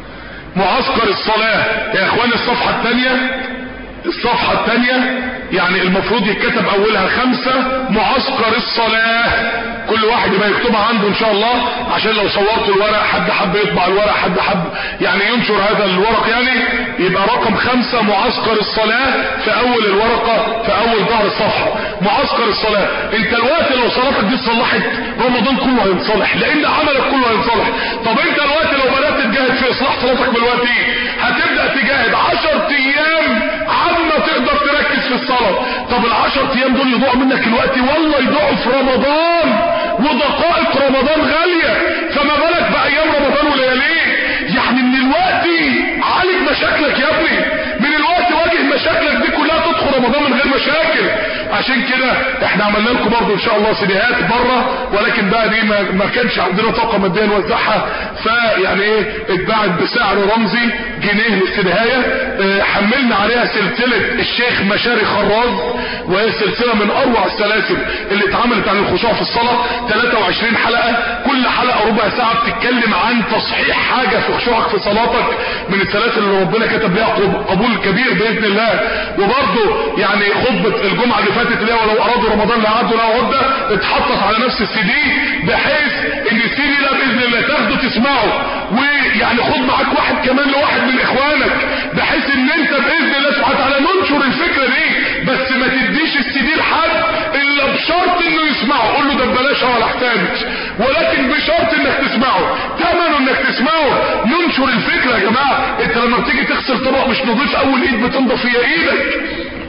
معسكر الصلاة يا اخوان الصفحة الثانية الصفحة الثانية يعني المفروض يتكتب اولها خمسة معسكر الصلاة كل واحد يبقى يكتبها عنده ان شاء الله عشان لو صورت الورق حد حب يطبع الورق حد حب يعني ينشر هذا الورق يعني يبقى رقم خمسة معسكر الصلاة في اول الورقة في اول ظهر الصفحة معسكر الصلاة انت الوقت لو صلاتك دي اتصلحت رمضان كله هينصلح لان عملك كله هينصلح طب انت الوقت لو بدأت تجاهد في اصلاح صلاتك دلوقتي هتبدأ تجاهد عشر ايام عما تقدر تركز في الصلاة طب العشر ايام دول يضيعوا منك الوقت والله يضيعوا في رمضان ودقائق رمضان غالية فما بالك بأيام رمضان ولياليه يعني من الوقت عالج مشاكلك يا ابني من الوقت واجه مشاكلك دي كلها تدخل رمضان من غير مشاكل عشان كده احنا عملنا لكم برضه ان شاء الله سيديهات بره ولكن بقى دي ما, ما كانش عندنا طاقه ماديه نوزعها فيعني ايه اتباعت بسعر رمزي جنيه للسيديهايه اه حملنا عليها سلسله الشيخ مشاري خراز وهي سلسله من اروع السلاسل اللي اتعملت عن الخشوع في الصلاه 23 حلقه كل حلقه ربع ساعه بتتكلم عن تصحيح حاجه في خشوعك في صلاتك من السلاسل اللي ربنا كتب لها قبول كبير باذن الله وبرضه يعني خطبه الجمعه اللي فاتت اللي هي ولو ارادوا رمضان لعدوا لها عده اتحطت على نفس السي دي بحيث ان السي دي ده باذن الله تاخده تسمعه ويعني خد معاك واحد كمان لواحد من اخوانك بحيث ان انت باذن الله سبحانه وتعالى ننشر الفكره دي بس ما تديش السي دي لحد الا بشرط انه يسمعه قول له ده ببلاش ولا احتاج ولكن بشرط انك تسمعه ثمنه انك تسمعه ننشر الفكره يا جماعه انت لما بتيجي تغسل طبق مش نضيف اول ايد بتنضف هي ايدك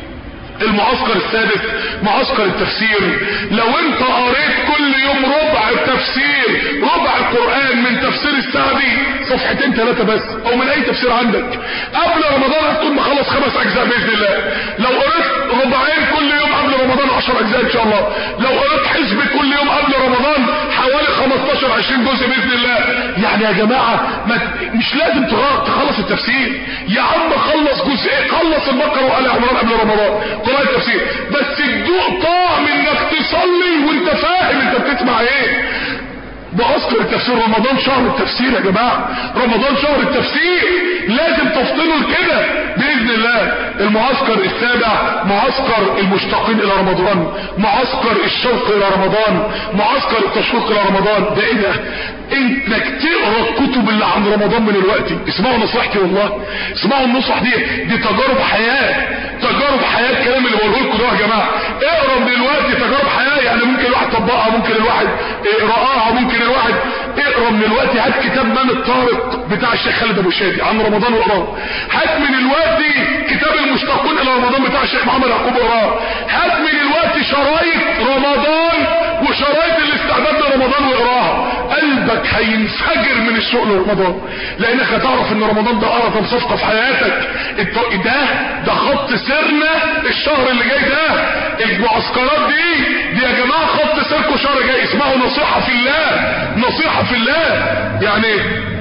المعسكر السادس معسكر التفسير لو انت قريت كل يوم ربع التفسير ربع القرآن من تفسير السعدي صفحتين ثلاثة بس او من اي تفسير عندك قبل رمضان هتكون مخلص خمس اجزاء باذن الله لو قريت ربعين كل يوم قبل رمضان عشر اجزاء ان شاء الله لو قريت حزب كل يوم قبل رمضان حوالي 15 20 جزء باذن الله يعني يا جماعة ما مش لازم تخلص التفسير يا عم خلص جزء خلص البقرة وآل عمران قبل رمضان قراءة التفسير بس تدوق طعم انك تصلي وانت فاهم انت بتسمع ايه معسكر التفسير رمضان شهر التفسير يا جماعة رمضان شهر التفسير لازم تفصلوا كده بإذن الله المعسكر السابع معسكر المشتاقين إلى رمضان معسكر الشوق إلى رمضان معسكر التشويق إلى رمضان ده إيه ده انك تقرا الكتب اللي عن رمضان من الوقت اسمعوا نصيحتي والله اسمعوا النصح دي دي تجارب حياة تجارب حياة الكلام اللي بقوله لكم ده يا جماعة اقرا من الوقت تجارب حياة يعني ممكن الواحد طبقها ممكن الواحد يقراها ممكن الواحد اقرا من الوقت هات كتاب من الطارق بتاع الشيخ خالد ابو شادي عن رمضان واقراه هات من الوقت كتاب المشتاقون الى رمضان بتاع الشيخ محمد يعقوب واقراه هات من الوقت شرايط رمضان وشرايط الاستعداد لرمضان واقراها قلبك هينفجر من الشوق لرمضان لانك هتعرف ان رمضان ده اعظم صفقه في حياتك ده ده خط سيرنا الشهر اللي جاي ده المعسكرات دي دي يا جماعه خط سيركم الشهر الجاي اسمعوا نصيحه في الله نصيحه في الله يعني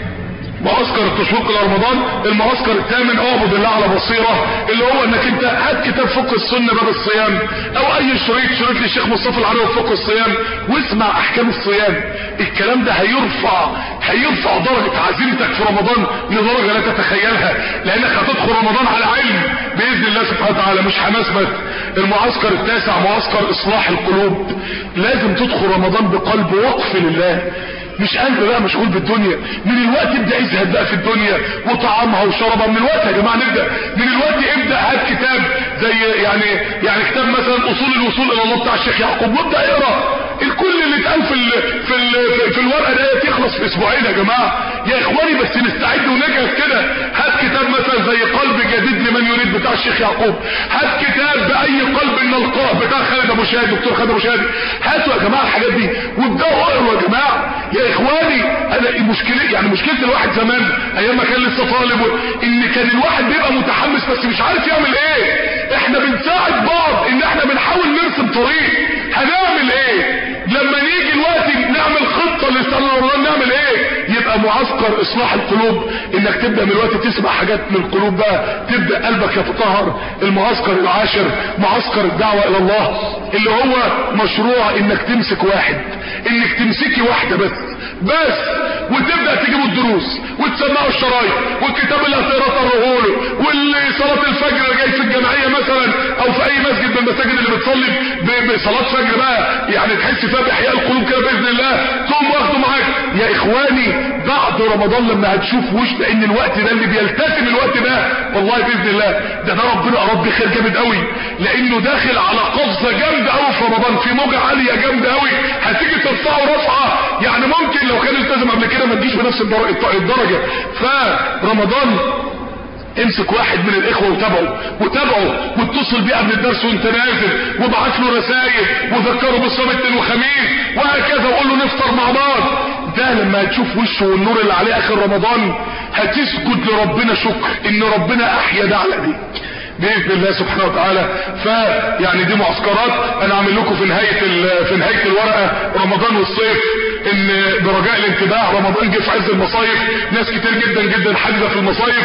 معسكر التشويق الى رمضان المعسكر الثامن اعبد الله على بصيرة اللي هو انك انت هات كتاب فقه السنة باب الصيام او اي شريط شريط للشيخ مصطفى العلوي فقه الصيام واسمع احكام الصيام الكلام ده هيرفع هيرفع درجة عزيمتك في رمضان لدرجة لا تتخيلها لانك هتدخل رمضان على علم باذن الله سبحانه وتعالى مش حماس بس المعسكر التاسع معسكر اصلاح القلوب لازم تدخل رمضان بقلب وقف لله مش قلب بقى مشغول بالدنيا من الوقت ابدا ازهد بقى في الدنيا وطعامها وشربها من الوقت يا جماعه نبدا من الوقت ابدا هات كتاب زي يعني يعني كتاب مثلا اصول الوصول الى الله بتاع الشيخ يعقوب وابدا اقرا الكل اللي اتقال في ال في ال في الورقه ديت يخلص في اسبوعين يا جماعه يا اخواني بس نستعد ونجهز كده هات كتاب مثلا زي قلب جديد لمن يريد بتاع الشيخ يعقوب هات كتاب باي قلب نلقاه بتاع خالد ابو شادي دكتور خالد ابو شادي هاتوا يا جماعه الحاجات دي وابداوا اقروا يا جماعه يا اخواني انا مشكله يعني مشكله الواحد زمان ايام ما كان لسه طالب ان كان الواحد بيبقى متحمس بس مش عارف يعمل ايه احنا بنساعد بعض ان احنا بنحاول نرسم طريق هنعمل ايه لما نيجي الوقت نعمل خطة لسنة رمضان نعمل ايه يبقى معسكر اصلاح القلوب انك تبدأ من الوقت تسمع حاجات من القلوب بقى تبدأ قلبك يتطهر المعسكر العاشر معسكر الدعوة الى الله اللي هو مشروع انك تمسك واحد انك تمسكي واحدة بس بس وتبدأ تجيبوا الدروس وتسمعوا الشرايط والكتاب اللي هتقرا تقراه له واللي صلاة الفجر اللي جاي في الجمعية مثلا او في اي مسجد من المساجد اللي بتصلي بصلاة فجر بقى يعني تحس فيها باحياء القلوب كده باذن الله تقوم واخده معاك يا اخواني بعد رمضان لما هتشوف وش لان الوقت ده اللي بيلتزم الوقت ده والله باذن الله ده ده ربنا اراد بيه خير جامد قوي لانه داخل على قفزه جامده قوي في رمضان في موجه عاليه جامده قوي هتيجي ترفعه رفعه يعني ممكن لو كان التزم قبل كده ما تجيش بنفس الدرجه فرمضان امسك واحد من الاخوة وتابعه وتابعه واتصل بيه قبل الدرس وانت نازل وابعت له رسائل وذكره بالصوم الاثنين وخميس وهكذا وقول له نفطر مع بعض ده لما هتشوف وشه والنور اللي عليه اخر رمضان هتسجد لربنا شكر ان ربنا احيا ده على دي باذن الله سبحانه وتعالى فيعني دي معسكرات انا عامل لكم في نهايه في نهايه الورقه رمضان والصيف ان برجاء الانتباه رمضان جه في عز المصايف ناس كتير جدا جدا حاجزه في المصايف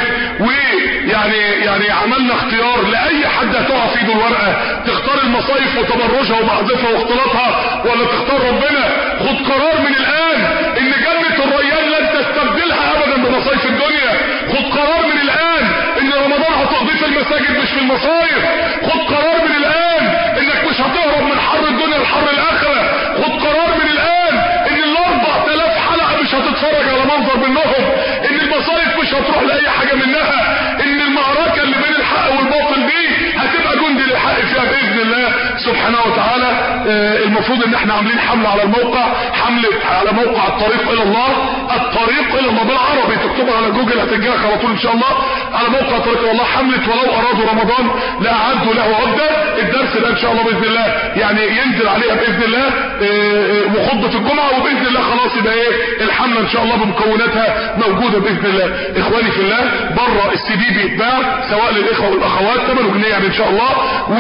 ويعني يعني عملنا اختيار لاي حد هتقع في ايده الورقه تختار المصايف وتبرجها ومعزفها واختلاطها ولا تختار ربنا خد قرار من الان ان جنه الريان لن تستبدلها ابدا بمصايف الدنيا خد قرار من الان ان رمضان هتقضيه في المساجد مش في المصايف خد قرار من الان انك مش هتهرب من حر الدنيا لحر الاخره خد قرار من الان ان الاربع تلاف حلقه مش هتتفرج على منظر منهم ان المصايف مش هتروح لاي حاجه منها ان المعركه اللي بين الحق والباطل دي هتبقى جندي للحق فيها باذن الله سبحانه وتعالى آه المفروض ان احنا عاملين حمله على الموقع حمله على موقع الطريق الى الله الطريق الى الله بالعربي تكتبها على جوجل هتجيلك على طول ان شاء الله على موقع الطريق الى الله حمله ولو ارادوا رمضان لاعدوا له عده الدرس ده ان شاء الله باذن الله يعني ينزل عليها باذن الله آه وخطبه الجمعه وباذن الله خلاص يبقى ايه الحمله ان شاء الله بمكوناتها موجوده باذن الله اخواني في الله بره السي دي بيتباع سواء للاخوه والاخوات 8 جنيه يعني ان شاء الله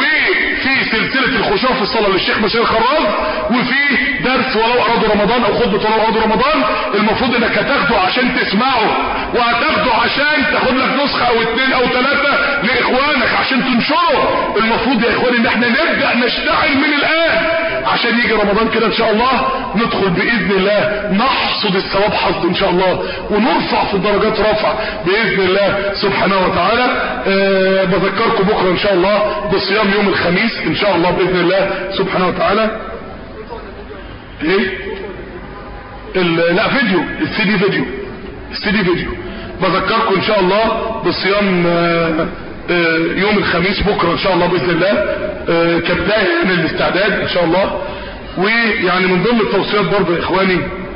وفي سلسله الخشوع في الصلاه للشيخ بشير خراج وفي درس ولو ارادوا رمضان او خطبه ولو ارادوا رمضان المفروض انك هتاخده عشان تسمعه وهتاخده عشان تاخد لك نسخه او اتنين او ثلاثه لاخوانك عشان تنشره المفروض يا اخواني ان احنا نبدا نشتغل من الان عشان يجي رمضان كده ان شاء الله ندخل باذن الله نحصد الثواب حصد ان شاء الله ونرفع في الدرجات رفع باذن الله سبحانه وتعالى أه بذكركم بكره ان شاء الله بصيام يوم الخميس ان شاء الله باذن الله سبحانه وتعالى ايه ال- لا فيديو السي دي فيديو السي دي فيديو بذكركم ان شاء الله بصيام آه، آه، يوم الخميس بكره ان شاء الله باذن الله آه، كبدايه يعني الاستعداد ان شاء الله ويعني من ضمن التوصيات برضه يا اخواني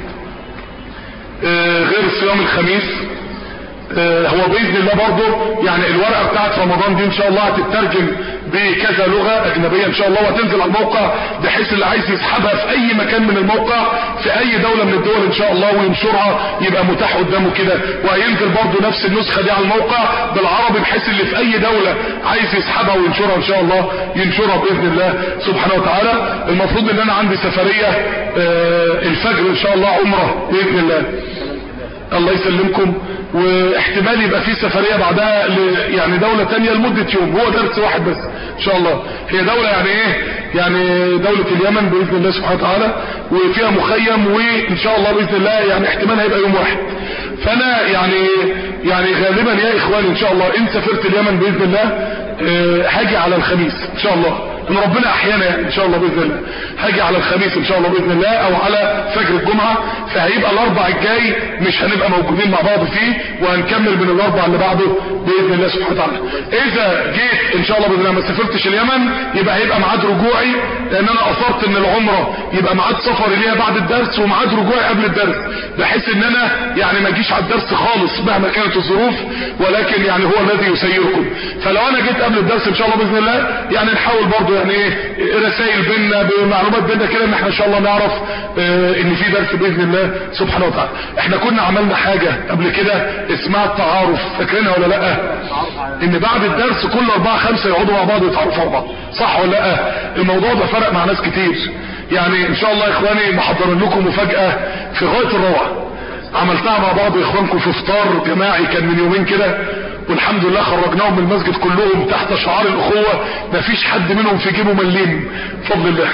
آه، غير صيام الخميس آه، هو باذن الله برضه يعني الورقه بتاعت رمضان دي ان شاء الله هتترجم بكذا لغه اجنبيه ان شاء الله وهتنزل على الموقع بحيث اللي عايز يسحبها في اي مكان من الموقع في اي دوله من الدول ان شاء الله وينشرها يبقى متاح قدامه كده وهينزل برضه نفس النسخه دي على الموقع بالعربي بحيث اللي في اي دوله عايز يسحبها وينشرها ان شاء الله ينشرها باذن الله سبحانه وتعالى المفروض ان انا عندي سفريه آه، الفجر ان شاء الله عمره باذن الله الله يسلمكم واحتمال يبقى في سفرية بعدها ل يعني دولة تانية لمدة يوم هو درس واحد بس ان شاء الله هي دولة يعني ايه يعني دولة اليمن بإذن الله سبحانه وتعالى وفيها مخيم وان شاء الله بإذن الله يعني احتمال هيبقى يوم واحد فانا يعني يعني غالبا يا اخواني ان شاء الله ان سافرت اليمن بإذن الله آه، هاجي على الخميس ان شاء الله ان ربنا احيانا يعني ان شاء الله باذن الله هاجي على الخميس ان شاء الله باذن الله او على فجر الجمعه فهيبقى الاربع الجاي مش هنبقى موجودين مع بعض فيه وهنكمل من الاربع اللي بعده باذن الله سبحانه وتعالى اذا جيت ان شاء الله باذن الله ما سافرتش اليمن يبقى هيبقى ميعاد رجوعي لان انا اثرت ان العمره يبقى ميعاد سفري ليها بعد الدرس وميعاد رجوعي قبل الدرس بحيث ان انا يعني ما اجيش على الدرس خالص مهما كانت الظروف ولكن يعني هو الذي يسيركم فلو انا جيت قبل الدرس ان شاء الله باذن الله يعني نحاول برضه يعني ايه رسائل بينا بمعلومات بينا كده ان احنا ان شاء الله نعرف اه ان في درس باذن الله سبحانه وتعالى احنا كنا عملنا حاجه قبل كده اسمها التعارف فاكرينها ولا لا ان بعد الدرس كل اربعه خمسه يقعدوا مع بعض ويتعرفوا على بعض صح ولا لا الموضوع ده فرق مع ناس كتير يعني ان شاء الله يا اخواني محضرين لكم مفاجاه في غايه الروعه عملتها مع بعض اخوانكم في فطار جماعي كان من يومين كده والحمد لله خرجناهم من المسجد كلهم تحت شعار الاخوة مفيش حد منهم في جيبه مليم بفضل الله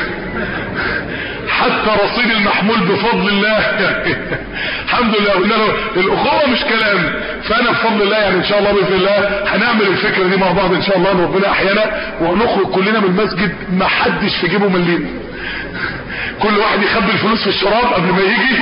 حتى رصيد المحمول بفضل الله الحمد لله قلنا له الاخوة مش كلام فانا بفضل الله يعني ان شاء الله باذن الله هنعمل الفكرة دي مع بعض ان شاء الله ان ربنا احيانا وهنخرج كلنا من المسجد ما حدش في جيبه مليم كل واحد يخبي الفلوس في الشراب قبل ما يجي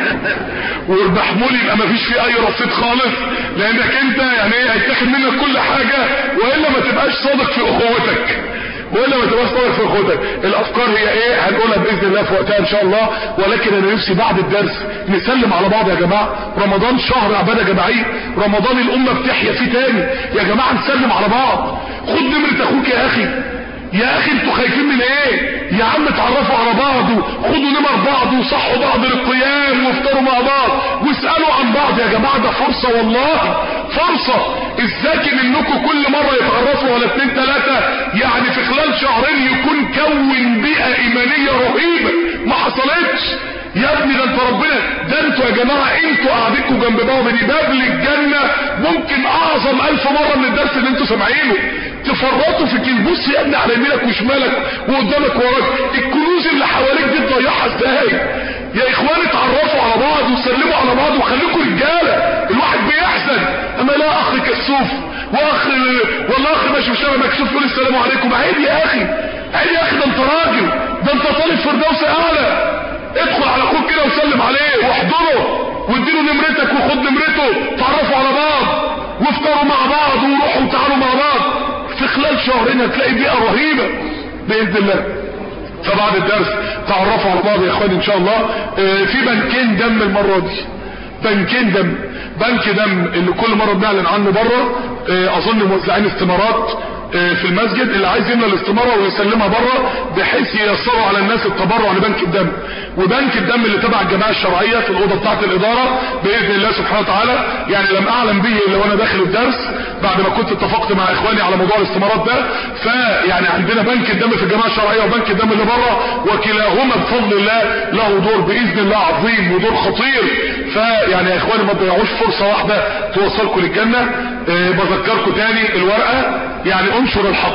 والمحمول يبقى ما فيش فيه اي رصيد خالص لانك انت يعني ايه هيتاخد منك كل حاجة والا ما تبقاش صادق في اخوتك والا ما تبقاش صادق في اخوتك الافكار هي ايه هنقولها باذن الله في وقتها ان شاء الله ولكن انا نفسي بعد الدرس نسلم على بعض يا جماعه رمضان شهر عباده جماعيه رمضان الامه بتحيا فيه تاني يا جماعه نسلم على بعض خد نمره اخوك يا اخي يا اخي انتوا خايفين من ايه يا عم اتعرفوا على بعض خدوا نمر بعض وصحوا بعض للقيام وافطروا مع بعض واسألوا عن بعض يا جماعة ده فرصة والله فرصة ازاي منكم كل مرة يتعرفوا على اتنين تلاتة يعني في خلال شهرين يكون كون بيئة ايمانية رهيبة ما حصلتش يا ابني ده انت ربنا ده انتوا يا جماعة انتوا قاعدينكم جنب بعض دي باب للجنة ممكن اعظم الف مرة من الدرس اللي انتوا سامعينه تفرطوا في كل بص يا ابني على يمينك وشمالك وقدامك وراك الكنوز اللي حواليك دي تضيعها ازاي يا اخوان اتعرفوا على بعض وسلموا على بعض وخليكم رجاله الواحد بيحزن اما لا اخ كسوف واخ والله اخ ماشي في الشارع مكسوف يقول السلام عليكم عيب يا اخي عيب يا اخي ده انت راجل ده انت طالب فردوس اعلى ادخل على اخوك كده وسلم عليه واحضره واديله نمرتك وخد نمرته تعرفوا على بعض وافطروا مع بعض وروحوا وتعالوا مع بعض في خلال شهرين هتلاقي بيئة رهيبة بإذن الله فبعد الدرس تعرفوا على بعض يا اخواني ان شاء الله اه في بنكين دم المرة دي بنكين دم بنك دم اللي كل مرة بنعلن عنه بره اه اظن موزعين استمارات اه في المسجد اللي عايز يملى الاستمارة ويسلمها بره بحيث ييسروا على الناس التبرع لبنك الدم وبنك الدم اللي تبع الجماعة الشرعية في الأوضة بتاعة الإدارة بإذن الله سبحانه وتعالى يعني لم أعلم به إلا وأنا داخل الدرس بعد ما كنت اتفقت مع إخواني على موضوع الاستمارات ده فيعني عندنا بنك الدم في الجماعة الشرعية وبنك الدم اللي بره وكلاهما بفضل الله له دور بإذن الله عظيم ودور خطير فيعني يا إخواني ما تضيعوش فرصة واحدة توصلكم للجنة أه بذكركم تاني الورقة يعني انشر الحق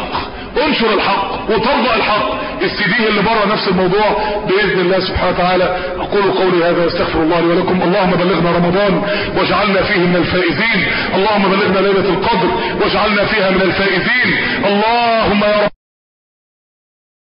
انشر الحق وطبق الحق السي اللي بره نفس الموضوع باذن الله سبحانه وتعالى اقول قولي هذا واستغفر الله لي ولكم اللهم بلغنا رمضان واجعلنا فيه من الفائزين اللهم بلغنا ليله القدر واجعلنا فيها من الفائزين الله